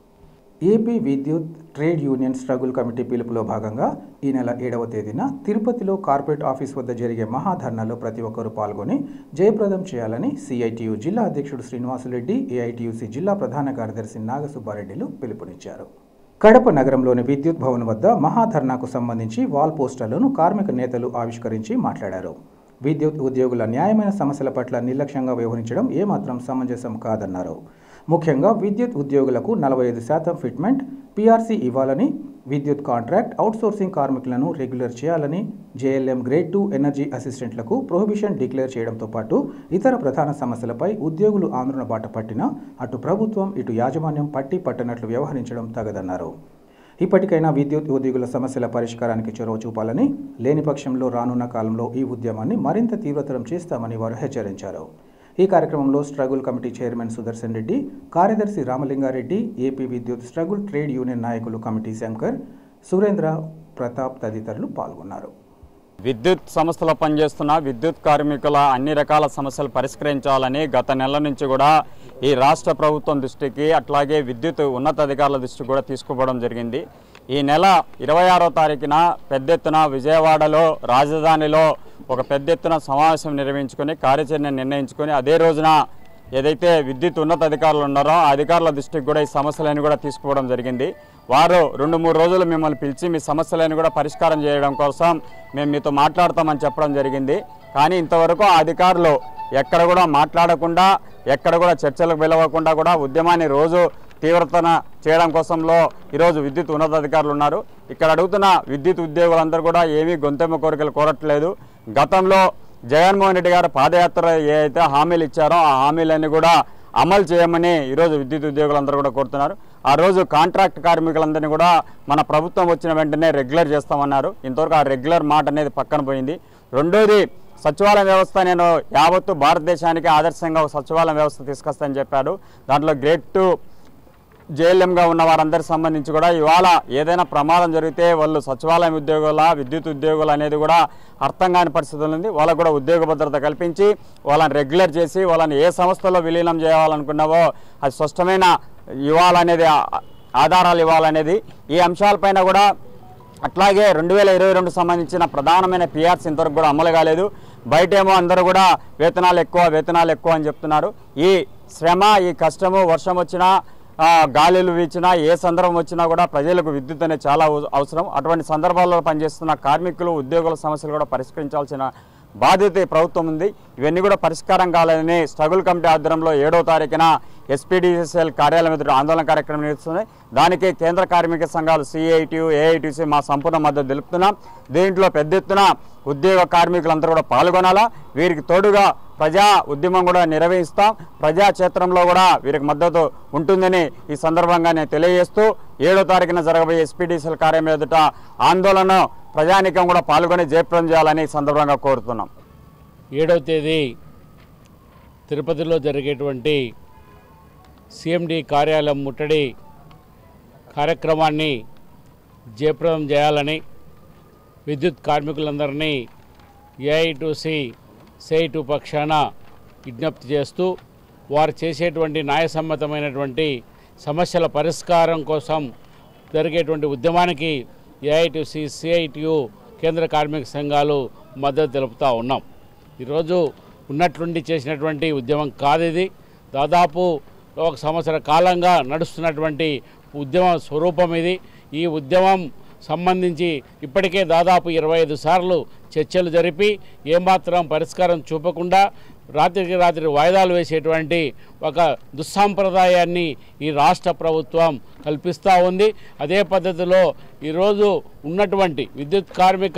ఏపీ విద్యుత్ ట్రేడ్ యూనియన్ స్ట్రగుల్ కమిటీ పిలుపులో భాగంగా ఈ నెల ఏడవ తేదీన తిరుపతిలో కార్పొరేట్ ఆఫీస్ వద్ద జరిగే మహాధర్నాలో ప్రతి ఒక్కరూ పాల్గొని జయప్రదం చేయాలని సిఐటియు జిల్లా అధ్యక్షుడు శ్రీనివాసులరెడ్డి ఏఐటియుసి జిల్లా ప్రధాన కార్యదర్శి నాగసుబ్బారెడ్డిలు పిలుపునిచ్చారు కడప నగరంలోని విద్యుత్ భవన్ వద్ద మహాధర్నాకు సంబంధించి వాల్ పోస్టర్లను కార్మిక నేతలు ఆవిష్కరించి మాట్లాడారు విద్యుత్ ఉద్యోగుల న్యాయమైన సమస్యల పట్ల నిర్లక్ష్యంగా వ్యవహరించడం ఏమాత్రం సమంజసం కాదన్నారు ముఖ్యంగా విద్యుత్ ఉద్యోగులకు నలభై ఐదు శాతం ఫిట్మెంట్ పీఆర్సీ ఇవ్వాలని విద్యుత్ కాంట్రాక్ట్ అవుట్సోర్సింగ్ కార్మికులను రెగ్యులర్ చేయాలని జేఎల్ఎం గ్రేడ్ టూ ఎనర్జీ అసిస్టెంట్లకు ప్రొహిబిషన్ డిక్లేర్ చేయడంతో పాటు ఇతర ప్రధాన సమస్యలపై ఉద్యోగులు ఆందోళన బాట పట్టినా అటు ప్రభుత్వం ఇటు యాజమాన్యం పట్టి పట్టనట్లు వ్యవహరించడం తగదన్నారు ఇప్పటికైనా విద్యుత్ ఉద్యోగుల సమస్యల పరిష్కారానికి చొరవ చూపాలని లేని పక్షంలో రానున్న కాలంలో ఈ ఉద్యమాన్ని మరింత తీవ్రతరం చేస్తామని వారు హెచ్చరించారు ఈ కార్యక్రమంలో struggle committee chairman Sudarshan Reddy కార్యదర్శి రామలింగారెడ్డి ఏపీ విద్యుత్ స్ట్రగుల్ ట్రేడ్ యూనియన్ నాయకులు కమిటీ శంకర్ సురేంద్ర ప్రతాప్ తదితరులు పాల్గొన్నారు విద్యుత్ సంస్థలో పనిచేస్తున్న విద్యుత్ కార్మికుల అన్ని రకాల సమస్యలు పరిష్కరించాలని గత నెల నుంచి కూడా ఈ రాష్ట్ర ప్రభుత్వం దృష్టికి అట్లాగే విద్యుత్ ఉన్నతాధికారుల దృష్టికి కూడా తీసుకుపోవడం జరిగింది ఈ నెల ఇరవై ఆరో తారీఖున పెద్ద ఎత్తున విజయవాడలో రాజధానిలో ఒక పెద్ద ఎత్తున సమావేశం నిర్వహించుకొని కార్యాచరణ నిర్ణయించుకొని అదే రోజున ఏదైతే విద్యుత్ ఉన్నతాధికారులు ఉన్నారో ఆ అధికారుల దృష్టికి కూడా ఈ సమస్యలను కూడా తీసుకుపోవడం జరిగింది వారు రెండు మూడు రోజులు మిమ్మల్ని పిలిచి మీ సమస్యలను కూడా పరిష్కారం చేయడం కోసం మేము మీతో మాట్లాడతామని చెప్పడం జరిగింది కానీ ఇంతవరకు ఆ అధికారులు ఎక్కడ కూడా మాట్లాడకుండా ఎక్కడ కూడా చర్చలకు పిలవకుండా కూడా ఉద్యమాన్ని రోజు తీవ్రతన చేయడం కోసంలో ఈరోజు విద్యుత్ ఉన్నతాధికారులు ఉన్నారు ఇక్కడ అడుగుతున్న విద్యుత్ ఉద్యోగులందరూ కూడా ఏమీ గొంతెమ్మ కోరికలు కోరట్లేదు గతంలో జగన్మోహన్ రెడ్డి గారు పాదయాత్ర ఏ అయితే హామీలు ఇచ్చారో ఆ హామీలన్నీ కూడా అమలు చేయమని ఈరోజు విద్యుత్ ఉద్యోగులందరూ కూడా కోరుతున్నారు ఆ రోజు కాంట్రాక్ట్ కార్మికులందరినీ కూడా మన ప్రభుత్వం వచ్చిన వెంటనే రెగ్యులర్ చేస్తామన్నారు ఇంతవరకు ఆ రెగ్యులర్ మాట అనేది పక్కన పోయింది రెండోది సచివాలయ వ్యవస్థ నేను యావత్తు భారతదేశానికి ఆదర్శంగా ఒక సచివాలయ వ్యవస్థ తీసుకొస్తానని చెప్పాడు దాంట్లో గ్రేట్ టు జేఎల్ఎంగా ఉన్న వారందరి సంబంధించి కూడా ఇవాళ ఏదైనా ప్రమాదం జరిగితే వాళ్ళు సచివాలయం ఉద్యోగుల విద్యుత్ ఉద్యోగులు అనేది కూడా అర్థం కాని పరిస్థితులు ఉంది వాళ్ళకు కూడా ఉద్యోగ భద్రత కల్పించి వాళ్ళని రెగ్యులర్ చేసి వాళ్ళని ఏ సంస్థలో విలీనం చేయాలనుకున్నావో అది స్పష్టమైన ఇవ్వాలనేది ఆ- ఆధారాలు ఇవ్వాలనేది ఈ అంశాలపైన కూడా అట్లాగే రెండు వేల ఇరవై రెండు సంబంధించిన ప్రధానమైన పిఆర్స్ ఇంతవరకు కూడా అమలు కాలేదు బయటేమో అందరూ కూడా వేతనాలు ఎక్కువ వేతనాలు ఎక్కువ అని చెప్తున్నారు ఈ శ్రమ ఈ కష్టము వర్షం వచ్చినా ఆ, గాలులు వీచినా ఏ సందర్భం వచ్చినా కూడా ప్రజలకు విద్యుత్ అనేది చాలా అవ- అవసరం అటువంటి సందర్భాల్లో పనిచేస్తున్న కార్మికులు ఉద్యోగుల సమస్యలు కూడా పరిష్కరించాల్సిన బాధ్యత ఈ ప్రభుత్వం ఉంది ఇవన్నీ కూడా పరిష్కారం కాలేదని స్ట్రగుల్ కమిటీ ఆధ్వర్యంలో ఏడో తారీఖున ఎస్పీడీసీఎల్ కార్యాలయం ఎదుట ఆందోళన కార్యక్రమం నిర్వహిస్తుంది దానికి కేంద్ర కార్మిక సంఘాలు సిఐటియు ఏఐటిసి మా సంపూర్ణ మద్దతు తెలుపుతున్నాం దీంట్లో పెద్ద ఎత్తున ఉద్యోగ కార్మికులందరూ కూడా పాల్గొనాలా వీరికి తోడుగా ప్రజా ఉద్యమం కూడా నిర్వహిస్తాం ప్రజా క్షేత్రంలో కూడా వీరికి మద్దతు ఉంటుందని ఈ సందర్భంగా నేను తెలియజేస్తూ ఏడో తారీఖున జరగబోయే ఎస్పీడీసీఎల్ కార్యాలయం ఎదుట ఆందోళన ప్రజానికం కూడా పాల్గొని జయప్రదం చేయాలని ఈ సందర్భంగా కోరుతున్నాం ఏడవ తేదీ తిరుపతిలో జరిగేటువంటి సిఎండి కార్యాలయం ముట్టడి కార్యక్రమాన్ని జయప్రదం చేయాలని విద్యుత్ కార్మికులందరినీ ఏఐ సి సేటు పక్షాన విజ్ఞప్తి చేస్తూ వారు చేసేటువంటి న్యాయసమ్మతమైనటువంటి సమస్యల పరిష్కారం కోసం జరిగేటువంటి ఉద్యమానికి ఏఐటిసి సిఐటియు కేంద్ర కార్మిక సంఘాలు మద్దతు తెలుపుతూ ఉన్నాం ఈరోజు ఉన్నట్లుండి చేసినటువంటి ఉద్యమం కాదు ఇది దాదాపు ఒక సంవత్సర కాలంగా నడుస్తున్నటువంటి ఉద్యమ స్వరూపం ఇది ఈ ఉద్యమం సంబంధించి ఇప్పటికే దాదాపు ఇరవై ఐదు సార్లు చర్చలు జరిపి ఏమాత్రం పరిష్కారం చూపకుండా రాత్రికి రాత్రి వాయిదాలు వేసేటువంటి ఒక దుస్సాంప్రదాయాన్ని ఈ రాష్ట్ర ప్రభుత్వం కల్పిస్తూ ఉంది అదే పద్ధతిలో ఈరోజు ఉన్నటువంటి విద్యుత్ కార్మిక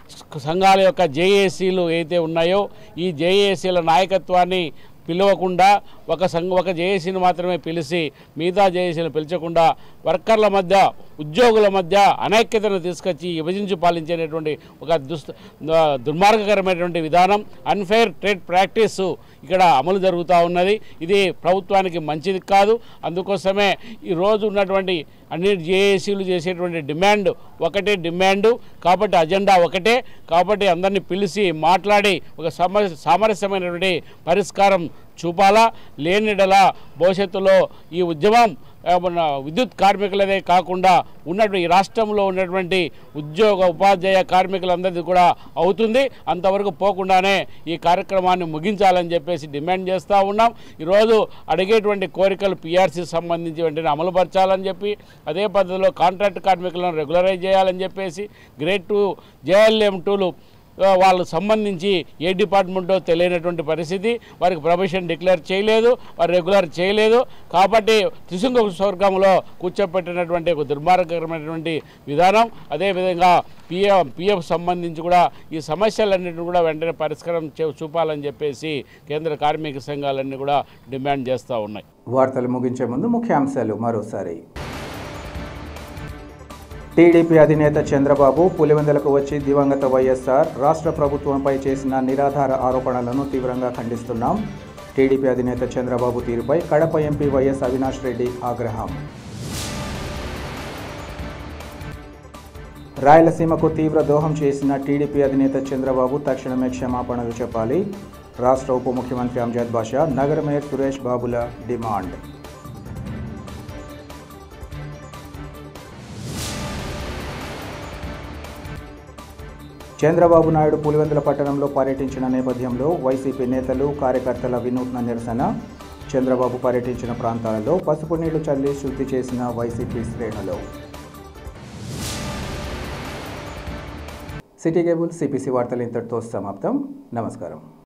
సంఘాల యొక్క జేఏసీలు ఏదైతే ఉన్నాయో ఈ జేఏసీల నాయకత్వాన్ని పిలవకుండా ఒక సంఘ ఒక జేఏసీని మాత్రమే పిలిచి మిగతా జేఏసీని పిలిచకుండా వర్కర్ల మధ్య ఉద్యోగుల మధ్య అనైక్యతను తీసుకొచ్చి విభజించి పాలించేటటువంటి ఒక దుస్ దుర్మార్గకరమైనటువంటి విధానం అన్ఫెయిర్ ట్రేడ్ ప్రాక్టీస్ ఇక్కడ అమలు జరుగుతూ ఉన్నది ఇది ప్రభుత్వానికి మంచిది కాదు అందుకోసమే ఈరోజు ఉన్నటువంటి అన్ని జేఏసీలు చేసేటువంటి డిమాండ్ ఒకటే డిమాండు కాబట్టి అజెండా ఒకటే కాబట్టి అందరినీ పిలిచి మాట్లాడి ఒక సమ సామరస్యమైనటువంటి పరిష్కారం చూపాలా లేనిడలా భవిష్యత్తులో ఈ ఉద్యమం ఆ, మన విద్యుత్ కార్మికులదే కాకుండా ఉన్నటువంటి ఈ రాష్ట్రంలో ఉన్నటువంటి ఉద్యోగ ఉపాధ్యాయ కార్మికులందరిది కూడా అవుతుంది అంతవరకు పోకుండానే ఈ కార్యక్రమాన్ని ముగించాలని చెప్పేసి డిమాండ్ చేస్తూ ఉన్నాం ఈరోజు అడిగేటువంటి కోరికలు పిఆర్సీ సంబంధించి వెంటనే అమలుపరచాలని చెప్పి అదే పద్ధతిలో కాంట్రాక్ట్ కార్మికులను రెగ్యులరైజ్ చేయాలని చెప్పేసి గ్రేడ్ టూ జేఎల్ఎం టూలు ఆ, వాళ్ళకు సంబంధించి ఏ డిపార్ట్మెంటో తెలియనటువంటి పరిస్థితి వారికి ప్రొఫెషన్ డిక్లేర్ చేయలేదు వారు రెగ్యులర్ చేయలేదు కాబట్టి త్రిశృంగ స్వర్గంలో కూర్చోపెట్టినటువంటి ఒక దుర్మార్గకరమైనటువంటి విధానం అదేవిధంగా పిఎఫ్ పిఎఫ్ సంబంధించి కూడా ఈ సమస్యలన్నింటినీ కూడా వెంటనే పరిష్కారం చే- చూపాలని చెప్పేసి కేంద్ర కార్మిక సంఘాలన్నీ కూడా డిమాండ్ చేస్తూ ఉన్నాయి వార్తలు ముగించే ముందు ముఖ్యాంశాలు మరోసారి టీడీపీ అధినేత చంద్రబాబు పులివెందులకు వచ్చి దివంగత వైఎస్ఆర్ రాష్ట్ర ప్రభుత్వంపై చేసిన నిరాధార ఆరోపణలను తీవ్రంగా ఖండిస్తున్నాం టీడీపీ అధినేత చంద్రబాబు తీరుపై కడప ఎంపీ వైఎస్ అవినాష్ రెడ్డి ఆగ్రహం రాయలసీమకు తీవ్ర దోహం చేసిన టీడీపీ అధినేత చంద్రబాబు తక్షణమే క్షమాపణలు చెప్పాలి రాష్ట్ర ఉప ముఖ్యమంత్రి అంజద్ బాషా నగర మేయర్ సురేష్ బాబుల డిమాండ్ చంద్రబాబు నాయుడు పులివెందుల పట్టణంలో పర్యటించిన నేపథ్యంలో వైసీపీ నేతలు కార్యకర్తల వినూత్న నిరసన చంద్రబాబు పర్యటించిన ప్రాంతాలలో పసుపు నీళ్లు చల్లి శుద్ధి చేసిన వైసీపీ శ్రేణులు సిటీ కేబుల్ సిపిసి వార్తలు ఇంతటితో సమాప్తం నమస్కారం